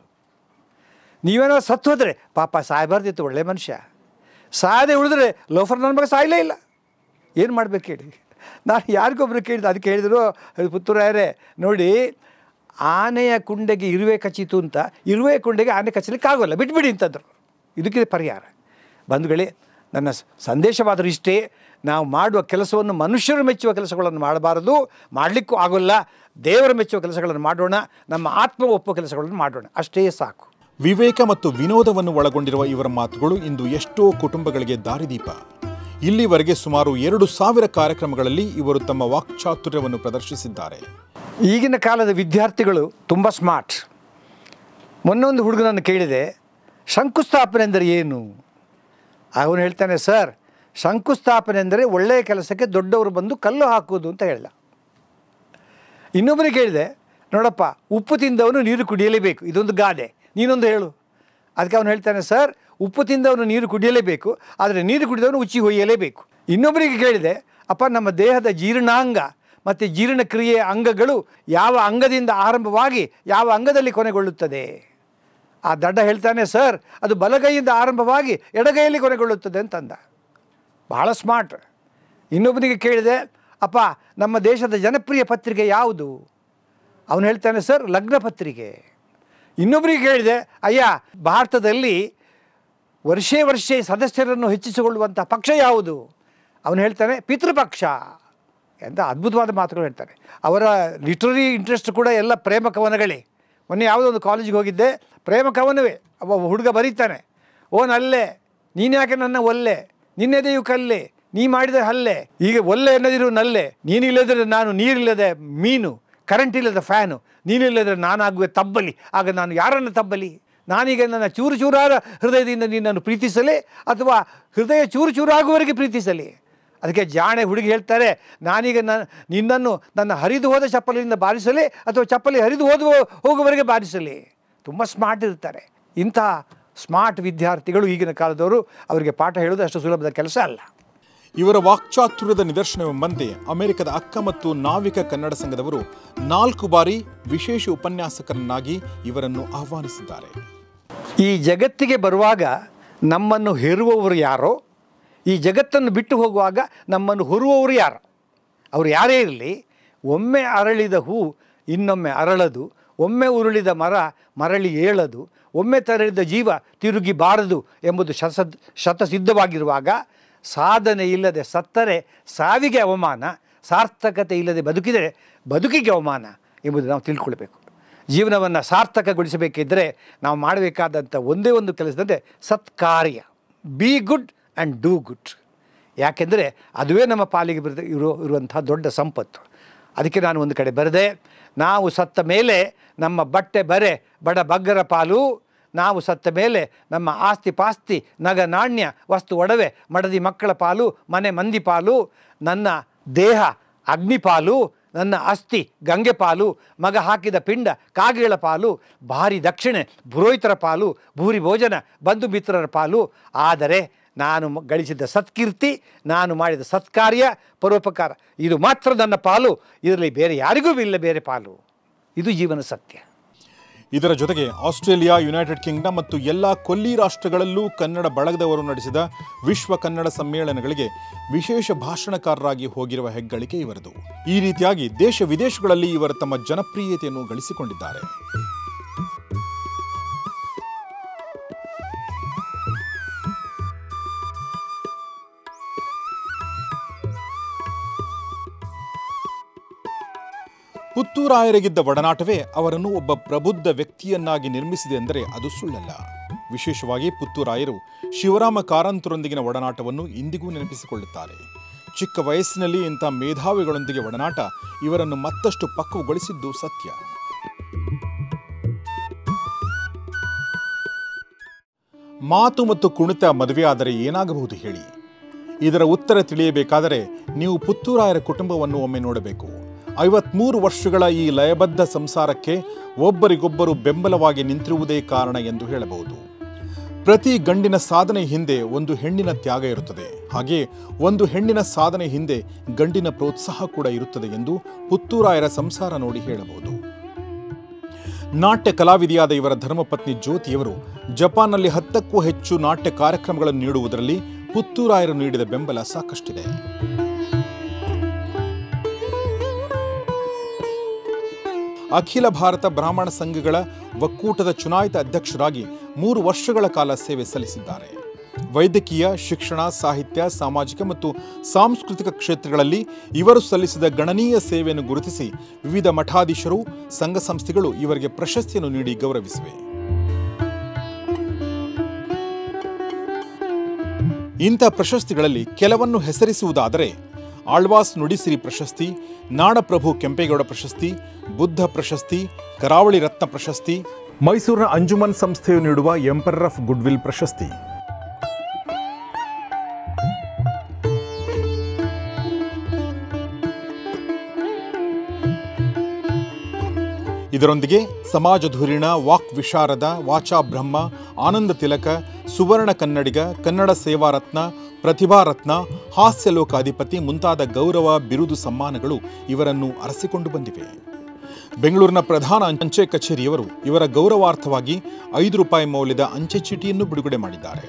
ನೀವೇನೋ ಸತ್ತು ಹೋದರೆ ಪಾಪ ಸಾಯಬಾರ್ದಿತ್ತು ಒಳ್ಳೆ ಮನುಷ್ಯ ಸಾಯದೆ ಉಳಿದ್ರೆ ಲೋಫರ್ ನನ್ನ ಮಗ ಸಾಯಲೇ ಇಲ್ಲ ಏನು ಮಾಡ್ಬೇಕು ಹೇಳಿ ನಾನು ಯಾರಿಗೊಬ್ರು ಕೇಳಿದೆ ಅದಕ್ಕೆ ಹೇಳಿದ್ರು ಪುತ್ತೂರಾಯರೇ ನೋಡಿ ಆನೆಯ ಕುಂಡೆಗೆ ಇರುವೆ ಕಚ್ಚಿತು ಅಂತ ಇರುವೆ ಕುಂಡೆಗೆ ಆನೆ ಕಚ್ಚಲಿಕ್ಕೆ ಆಗೋಲ್ಲ ಬಿಟ್ಬಿಡಿ ಅಂತಂದರು ಇದಕ್ಕೆ ಪರಿಹಾರ ಬಂಧುಗಳೇ ನನ್ನ ಸ- ಸಂದೇಶವಾದರೂ ಇಷ್ಟೇ ನಾವು ಮಾಡುವ ಕೆಲಸವನ್ನು ಮನುಷ್ಯರು ಮೆಚ್ಚುವ ಕೆಲಸಗಳನ್ನು ಮಾಡಬಾರದು ಮಾಡಲಿಕ್ಕೂ ಆಗೋಲ್ಲ ದೇವರು ಮೆಚ್ಚುವ ಕೆಲಸಗಳನ್ನು ಮಾಡೋಣ ನಮ್ಮ ಆತ್ಮ ಒಪ್ಪುವ ಕೆಲಸಗಳನ್ನು ಮಾಡೋಣ ಅಷ್ಟೇ ಸಾಕು ವಿವೇಕ ಮತ್ತು ವಿನೋದವನ್ನು ಒಳಗೊಂಡಿರುವ ಇವರ ಮಾತುಗಳು ಇಂದು ಎಷ್ಟೋ ಕುಟುಂಬಗಳಿಗೆ ದಾರಿದೀಪ ಇಲ್ಲಿವರೆಗೆ ಸುಮಾರು ಎರಡು ಸಾವಿರ ಕಾರ್ಯಕ್ರಮಗಳಲ್ಲಿ ಇವರು ತಮ್ಮ ವಾಕ್ಚಾತುರ್ಯವನ್ನು ಪ್ರದರ್ಶಿಸಿದ್ದಾರೆ ಈಗಿನ ಕಾಲದ ವಿದ್ಯಾರ್ಥಿಗಳು ತುಂಬ ಸ್ಮಾರ್ಟ್ ಮೊನ್ನೊಂದು ಹುಡುಗನನ್ನು ಕೇಳಿದೆ ಶಂಕುಸ್ಥಾಪನೆ ಎಂದರೆ ಏನು ಅವನು ಹೇಳ್ತಾನೆ ಸರ್ ಶಂಕುಸ್ಥಾಪನೆ ಎಂದರೆ ಒಳ್ಳೆಯ ಕೆಲಸಕ್ಕೆ ದೊಡ್ಡವರು ಬಂದು ಕಲ್ಲು ಹಾಕುವುದು ಅಂತ ಹೇಳ್ದ ಇನ್ನೊಬ್ಬರಿಗೆ ಕೇಳಿದೆ ನೋಡಪ್ಪ ಉಪ್ಪು ತಿಂದವನು ನೀರು ಕುಡಿಯಲೇಬೇಕು ಇದೊಂದು ಗಾದೆ ನೀನೊಂದು ಹೇಳು ಅದಕ್ಕೆ ಅವನು ಹೇಳ್ತಾನೆ ಸರ್ ಉಪ್ಪು ತಿಂದವನು ನೀರು ಕುಡಿಯಲೇಬೇಕು ಆದರೆ ನೀರು ಕುಡಿದವನು ಉಚ್ಚಿ ಹೊಯ್ಯಲೇಬೇಕು ಇನ್ನೊಬ್ಬರಿಗೆ ಕೇಳಿದೆ ಅಪ್ಪ ನಮ್ಮ ದೇಹದ ಜೀರ್ಣಾಂಗ ಮತ್ತು ಜೀರ್ಣಕ್ರಿಯೆಯ ಅಂಗಗಳು ಯಾವ ಅಂಗದಿಂದ ಆರಂಭವಾಗಿ ಯಾವ ಅಂಗದಲ್ಲಿ ಕೊನೆಗೊಳ್ಳುತ್ತದೆ ಆ ದಡ್ಡ ಹೇಳ್ತಾನೆ ಸರ್ ಅದು ಬಲಗೈಯಿಂದ ಆರಂಭವಾಗಿ ಎಡಗೈಯಲ್ಲಿ ಕೊನೆಗೊಳ್ಳುತ್ತದೆ ಅಂತಂದ ಬಹಳ ಸ್ಮಾರ್ಟ್ ಇನ್ನೊಬ್ಬನಿಗೆ ಕೇಳಿದೆ ಅಪ್ಪ ನಮ್ಮ ದೇಶದ ಜನಪ್ರಿಯ ಪತ್ರಿಕೆ ಯಾವುದು ಅವನು ಹೇಳ್ತಾನೆ ಸರ್ ಲಗ್ನ ಪತ್ರಿಕೆ ಇನ್ನೊಬ್ಬರಿಗೆ ಕೇಳಿದೆ ಅಯ್ಯ ಭಾರತದಲ್ಲಿ ವರ್ಷೇ ವರ್ಷೇ ಸದಸ್ಯರನ್ನು ಹೆಚ್ಚಿಸಿಕೊಳ್ಳುವಂಥ ಪಕ್ಷ ಯಾವುದು ಅವನು ಹೇಳ್ತಾನೆ ಪಿತೃಪಕ್ಷ ಎಂಥ ಅದ್ಭುತವಾದ ಮಾತುಗಳು ಹೇಳ್ತಾರೆ ಅವರ ಲಿಟ್ರರಿ ಇಂಟ್ರೆಸ್ಟ್ ಕೂಡ ಎಲ್ಲ ಪ್ರೇಮ ಕವನಗಳೇ ಮೊನ್ನೆ ಯಾವುದೋ ಒಂದು ಕಾಲೇಜಿಗೆ ಹೋಗಿದ್ದೆ ಪ್ರೇಮ ಕವನವೇ ಒಬ್ಬ ಹುಡುಗ ಬರೀತಾನೆ ಓ ನಲ್ಲೆ ನೀನು ಯಾಕೆ ನನ್ನ ಒಲ್ಲೆ ನಿನ್ನೆದೆಯು ಕಲ್ಲೆ ನೀ ಮಾಡಿದ ಹಲ್ಲೆ ಈಗ ಒಲ್ಲೆ ಎನ್ನದಿರು ನಲ್ಲೆ ನೀನಿಲ್ಲದ್ರೆ ನಾನು ನೀರಿಲ್ಲದೆ ಮೀನು ಕರೆಂಟ್ ಇಲ್ಲದ ಫ್ಯಾನು ನೀನಿಲ್ಲದ್ರೆ ನಾನಾಗುವೆ ತಬ್ಬಲಿ ಆಗ ನಾನು ಯಾರನ್ನು ತಬ್ಬಲಿ ನಾನೀಗ ನನ್ನ ಚೂರು ಚೂರಾದ ಹೃದಯದಿಂದ ನಿನ್ನನ್ನು ಪ್ರೀತಿಸಲೇ ಅಥವಾ ಹೃದಯ ಚೂರು ಚೂರಾಗುವವರೆಗೆ ಪ್ರೀತಿಸಲಿ ಅದಕ್ಕೆ ಜಾಣೆ ಹುಡುಗಿ ಹೇಳ್ತಾರೆ ನಾನೀಗ ನನ್ನ ನಿನ್ನನ್ನು ನನ್ನ ಹರಿದು ಹೋದ ಚಪ್ಪಲಿನಿಂದ ಬಾರಿಸಲಿ ಅಥವಾ ಚಪ್ಪಲಿ ಹರಿದು ಹೋದ ಹೋಗುವವರೆಗೆ ಬಾರಿಸಲಿ ತುಂಬ ಸ್ಮಾರ್ಟ್ ಇರ್ತಾರೆ ಇಂತಹ ಸ್ಮಾರ್ಟ್ ವಿದ್ಯಾರ್ಥಿಗಳು ಈಗಿನ ಕಾಲದವರು ಅವರಿಗೆ ಪಾಠ ಹೇಳೋದು ಅಷ್ಟು ಸುಲಭದ ಕೆಲಸ ಅಲ್ಲ ಇವರ ವಾಕ್ಚಾತುರ್ಯದ ನಿದರ್ಶನವೆಂಬಂತೆ ಅಮೆರಿಕದ ಅಕ್ಕ ಮತ್ತು ನಾವಿಕ ಕನ್ನಡ ಸಂಘದವರು ನಾಲ್ಕು ಬಾರಿ ವಿಶೇಷ ಉಪನ್ಯಾಸಕರನ್ನಾಗಿ ಇವರನ್ನು ಆಹ್ವಾನಿಸಿದ್ದಾರೆ ಈ ಜಗತ್ತಿಗೆ ಬರುವಾಗ ನಮ್ಮನ್ನು ಹೆರುವವರು ಯಾರೋ ಈ ಜಗತ್ತನ್ನು ಬಿಟ್ಟು ಹೋಗುವಾಗ ನಮ್ಮನ್ನು ಹೊರುವವರು ಯಾರು ಅವರು ಯಾರೇ ಇರಲಿ ಒಮ್ಮೆ ಅರಳಿದ ಹೂ ಇನ್ನೊಮ್ಮೆ ಅರಳದು ಒಮ್ಮೆ ಉರುಳಿದ ಮರ ಮರಳಿ ಏಳದು ಒಮ್ಮೆ ತರಳಿದ ಜೀವ ತಿರುಗಿ ಬಾರದು ಎಂಬುದು ಶತ ಶತಸಿದ್ಧವಾಗಿರುವಾಗ ಸಾಧನೆ ಇಲ್ಲದೆ ಸತ್ತರೆ ಸಾವಿಗೆ ಅವಮಾನ ಸಾರ್ಥಕತೆ ಇಲ್ಲದೆ ಬದುಕಿದರೆ ಬದುಕಿಗೆ ಅವಮಾನ ಎಂಬುದು ನಾವು ತಿಳ್ಕೊಳ್ಬೇಕು ಜೀವನವನ್ನು ಸಾರ್ಥಕಗೊಳಿಸಬೇಕಿದ್ದರೆ ನಾವು ಮಾಡಬೇಕಾದಂಥ ಒಂದೇ ಒಂದು ಕೆಲಸದಂತೆ ಸತ್ಕಾರ್ಯ be good and do good ಯಾಕೆಂದರೆ ಅದುವೇ ನಮ್ಮ ಪಾಲಿಗೆ ಬರೆದ ಇರೋ ಇರುವಂಥ ದೊಡ್ಡ ಸಂಪತ್ತು ಅದಕ್ಕೆ ನಾನು ಒಂದು ಕಡೆ ಬರೆದೆ ನಾವು ಸತ್ತ ಮೇಲೆ ನಮ್ಮ ಬಟ್ಟೆ ಬರೆ ಬಡ ಬಗ್ಗರ ಪಾಲು ನಾವು ಸತ್ತ ಮೇಲೆ ನಮ್ಮ ಆಸ್ತಿ ಪಾಸ್ತಿ ನಗ ನಾಣ್ಯ ವಸ್ತು ಒಡವೆ ಮಡದಿ ಮಕ್ಕಳ ಪಾಲು ಮನೆ ಮಂದಿ ಪಾಲು ನನ್ನ ದೇಹ ಅಗ್ನಿ ಪಾಲು ನನ್ನ ಅಸ್ಥಿ ಗಂಗೆ ಪಾಲು ಮಗ ಹಾಕಿದ ಪಿಂಡ ಕಾಗೆಗಳ ಪಾಲು ಭಾರಿ ದಕ್ಷಿಣೆ ಪುರೋಹಿತರ ಪಾಲು ಭೂರಿ ಭೋಜನ ಬಂಧು ಮಿತ್ರರ ಪಾಲು ಆದರೆ ನಾನು ಮ- ಗಳಿಸಿದ ಸತ್ಕೀರ್ತಿ ನಾನು ಮಾಡಿದ ಸತ್ಕಾರ್ಯ ಪರೋಪಕಾರ ಇದು ಮಾತ್ರ ನನ್ನ ಪಾಲು ಇದರಲ್ಲಿ ಬೇರೆ ಯಾರಿಗೂ ಇಲ್ಲ ಬೇರೆ ಪಾಲು ಇದು ಜೀವನ ಸತ್ಯ ಇದರ ಜೊತೆಗೆ ಆಸ್ಟ್ರೇಲಿಯಾ ಯುನೈಟೆಡ್ ಕಿಂಗ್ಡಮ್ ಮತ್ತು ಎಲ್ಲ ಕೊಲ್ಲಿ ರಾಷ್ಟ್ರಗಳಲ್ಲೂ ಕನ್ನಡ ಬಳಗದವರು ನಡೆಸಿದ ವಿಶ್ವ ಕನ್ನಡ ಸಮ್ಮೇಳನಗಳಿಗೆ ವಿಶೇಷ ಭಾಷಣಕಾರರಾಗಿ ಹೋಗಿರುವ ಹೆಗ್ಗಳಿಕೆ ಇವರದು ಈ ರೀತಿಯಾಗಿ ದೇಶ ವಿದೇಶಗಳಲ್ಲಿ ಇವರು ತಮ್ಮ ಜನಪ್ರಿಯತೆಯನ್ನು ಗಳಿಸಿಕೊಂಡಿದ್ದಾರೆ ಪುತ್ತೂರಾಯರಿಗಿದ್ದ ಒಡನಾಟವೇ ಅವರನ್ನು ಒಬ್ಬ ಪ್ರಬುದ್ಧ ವ್ಯಕ್ತಿಯನ್ನಾಗಿ ನಿರ್ಮಿಸಿದೆ ಎಂದರೆ ಅದು ಸುಳ್ಳಲ್ಲ ವಿಶೇಷವಾಗಿ ಪುತ್ತೂರಾಯರು ಶಿವರಾಮ ಕಾರಂತರೊಂದಿಗಿನ ಒಡನಾಟವನ್ನು ಇಂದಿಗೂ ನೆನಪಿಸಿಕೊಳ್ಳುತ್ತಾರೆ ಚಿಕ್ಕ ವಯಸ್ಸಿನಲ್ಲಿ ಇಂಥ ಮೇಧಾವಿಗಳೊಂದಿಗೆ ಒಡನಾಟ ಇವರನ್ನು ಮತ್ತಷ್ಟು ಪಕ್ವಗೊಳಿಸಿದ್ದು ಸತ್ಯ ಮಾತು ಮತ್ತು ಕುಣಿತ ಮದುವೆಯಾದರೆ ಏನಾಗಬಹುದು ಹೇಳಿ ಇದರ ಉತ್ತರ ತಿಳಿಯಬೇಕಾದರೆ ನೀವು ಪುತ್ತೂರಾಯರ ಕುಟುಂಬವನ್ನು ಒಮ್ಮೆ ನೋಡಬೇಕು ಐವತ್ಮೂರು ವರ್ಷಗಳ ಈ ಲಯಬದ್ಧ ಸಂಸಾರಕ್ಕೆ ಒಬ್ಬರಿಗೊಬ್ಬರು ಬೆಂಬಲವಾಗಿ ನಿಂತಿರುವುದೇ ಕಾರಣ ಎಂದು ಹೇಳಬಹುದು ಪ್ರತಿ ಗಂಡಿನ ಸಾಧನೆ ಹಿಂದೆ ಒಂದು ಹೆಣ್ಣಿನ ತ್ಯಾಗ ಇರುತ್ತದೆ ಹಾಗೆ ಒಂದು ಹೆಣ್ಣಿನ ಸಾಧನೆ ಹಿಂದೆ ಗಂಡಿನ ಪ್ರೋತ್ಸಾಹ ಕೂಡ ಇರುತ್ತದೆ ಎಂದು ಪುತ್ತೂರಾಯರ ಸಂಸಾರ ನೋಡಿ ಹೇಳಬಹುದು ನಾಟ್ಯ ಕಲಾವಿದೆಯಾದ ಇವರ ಧರ್ಮಪತ್ನಿ ಜ್ಯೋತಿಯವರು ಜಪಾನ್ನಲ್ಲಿ ಹತ್ತಕ್ಕೂ ಹೆಚ್ಚು ನಾಟ್ಯ ಕಾರ್ಯಕ್ರಮಗಳನ್ನು ನೀಡುವುದರಲ್ಲಿ ಪುತ್ತೂರಾಯರು ನೀಡಿದ ಬೆಂಬಲ ಸಾಕಷ್ಟಿದೆ ಅಖಿಲ ಭಾರತ ಬ್ರಾಹ್ಮಣ ಸಂಘಗಳ ಒಕ್ಕೂಟದ ಚುನಾಯಿತ ಅಧ್ಯಕ್ಷರಾಗಿ ಮೂರು ವರ್ಷಗಳ ಕಾಲ ಸೇವೆ ಸಲ್ಲಿಸಿದ್ದಾರೆ ವೈದ್ಯಕೀಯ ಶಿಕ್ಷಣ ಸಾಹಿತ್ಯ ಸಾಮಾಜಿಕ ಮತ್ತು ಸಾಂಸ್ಕೃತಿಕ ಕ್ಷೇತ್ರಗಳಲ್ಲಿ ಇವರು ಸಲ್ಲಿಸಿದ ಗಣನೀಯ ಸೇವೆಯನ್ನು ಗುರುತಿಸಿ ವಿವಿಧ ಮಠಾಧೀಶರು ಸಂಘ ಸಂಸ್ಥೆಗಳು ಇವರಿಗೆ ಪ್ರಶಸ್ತಿಯನ್ನು ನೀಡಿ ಗೌರವಿಸಿವೆ ಇಂಥ ಪ್ರಶಸ್ತಿಗಳಲ್ಲಿ ಕೆಲವನ್ನು ಹೆಸರಿಸುವುದಾದರೆ ಆಳ್ವಾಸ್ ನುಡಿಸಿರಿ ಪ್ರಶಸ್ತಿ ನಾಡಪ್ರಭು ಕೆಂಪೇಗೌಡ ಪ್ರಶಸ್ತಿ ಬುದ್ಧ ಪ್ರಶಸ್ತಿ ಕರಾವಳಿ ರತ್ನ ಪ್ರಶಸ್ತಿ ಮೈಸೂರಿನ ಅಂಜುಮನ್ ಸಂಸ್ಥೆಯು ನೀಡುವ ಎಂಪರರ್ ಆಫ್ ಗುಡ್ವಿಲ್ ಪ್ರಶಸ್ತಿ ಇದರೊಂದಿಗೆ ಸಮಾಜ ಧುರೀಣ ವಾಕ್ ವಿಶಾರದ ವಾಚಾ ಬ್ರಹ್ಮ ಆನಂದ ತಿಲಕ ಸುವರ್ಣ ಕನ್ನಡಿಗ ಕನ್ನಡ ಸೇವಾ ರತ್ನ ಪ್ರತಿಭಾ ರತ್ನ ಹಾಸ್ಯ ಲೋಕಾಧಿಪತಿ ಮುಂತಾದ ಗೌರವ ಬಿರುದು ಸಮ್ಮಾನಗಳು ಇವರನ್ನು ಅರಸಿಕೊಂಡು ಬಂದಿವೆ ಬೆಂಗಳೂರಿನ ಪ್ರಧಾನ ಅಂಚೆ ಕಚೇರಿಯವರು ಇವರ ಗೌರವಾರ್ಥವಾಗಿ ಐದು ರೂಪಾಯಿ ಮೌಲ್ಯದ ಅಂಚೆ ಚೀಟಿಯನ್ನು ಬಿಡುಗಡೆ ಮಾಡಿದ್ದಾರೆ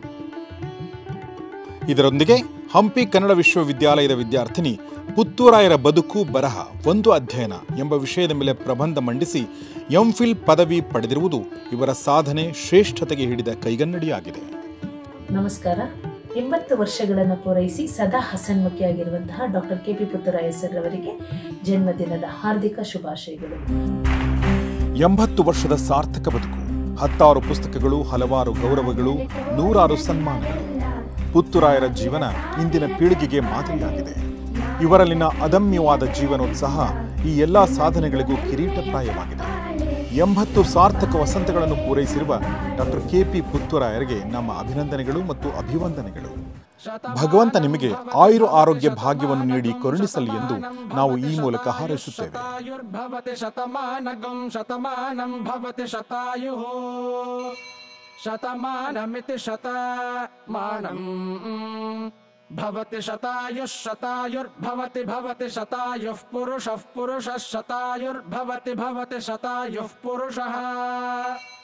ಇದರೊಂದಿಗೆ ಹಂಪಿ ಕನ್ನಡ ವಿಶ್ವವಿದ್ಯಾಲಯದ ವಿದ್ಯಾರ್ಥಿನಿ ಪುತ್ತೂರಾಯರ ಬದುಕು ಬರಹ ಒಂದು ಅಧ್ಯಯನ ಎಂಬ ವಿಷಯದ ಮೇಲೆ ಪ್ರಬಂಧ ಮಂಡಿಸಿ ಎಂಫಿಲ್ ಪದವಿ ಪಡೆದಿರುವುದು ಇವರ ಸಾಧನೆ ಶ್ರೇಷ್ಠತೆಗೆ ಹಿಡಿದ ಕೈಗನ್ನಡಿಯಾಗಿದೆ ನಮಸ್ಕಾರ ಎಂಬತ್ತು ವರ್ಷಗಳನ್ನು ಪೂರೈಸಿ ಸದಾ ಹಸನ್ಮುಖಿಯಾಗಿರುವಂತಹ doctor K P Puthuraya sir ಅವರಿಗೆ ಜನ್ಮದಿನದ ಹಾರ್ದಿಕ ಶುಭಾಶಯಗಳು ಎಂಬತ್ತು ವರ್ಷದ ಸಾರ್ಥಕ ಬದುಕು ಹತ್ತಾರು ಪುಸ್ತಕಗಳು ಹಲವಾರು ಗೌರವಗಳು ನೂರಾರು ಸನ್ಮಾನಗಳು ಪುತ್ತೂರಾಯರ ಜೀವನ ಇಂದಿನ ಪೀಳಿಗೆಗೆ ಮಾದರಿಯಾಗಿದೆ ಇವರಲ್ಲಿನ ಅದಮ್ಯವಾದ ಜೀವನೋತ್ಸಾಹ ಈ ಎಲ್ಲ ಸಾಧನೆಗಳಿಗೂ ಕಿರೀಟಪ್ರಾಯವಾಗಿದೆ ಎಂಬತ್ತು ಸಾರ್ಥಕ ವಸಂತಗಳನ್ನು ಪೂರೈಸಿರುವ ಡಾಕ್ಟರ್ ಕೆ ಪಿ ಪುತ್ತೂರಾಯರಿಗೆ ನಮ್ಮ ಅಭಿನಂದನೆಗಳು ಮತ್ತು ಅಭಿವಂದನೆಗಳು ಭಗವಂತ ನಿಮಗೆ ಆಯುರು ಆರೋಗ್ಯ ಭಾಗ್ಯವನ್ನು ನೀಡಿ ಕರುಣಿಸಲಿ ಎಂದು ನಾವು ಈ ಮೂಲಕ ಹಾರೈಸುತ್ತೇವೆ भवति शतमानगं शतमानं भवति शतायुः शतमानमिति शतमानम् भवति शतायुः शतायुर्भवति भवति शतायुः पुरुषः पुरुषः शतायुर्भवति भवति शतायुः पुरुषः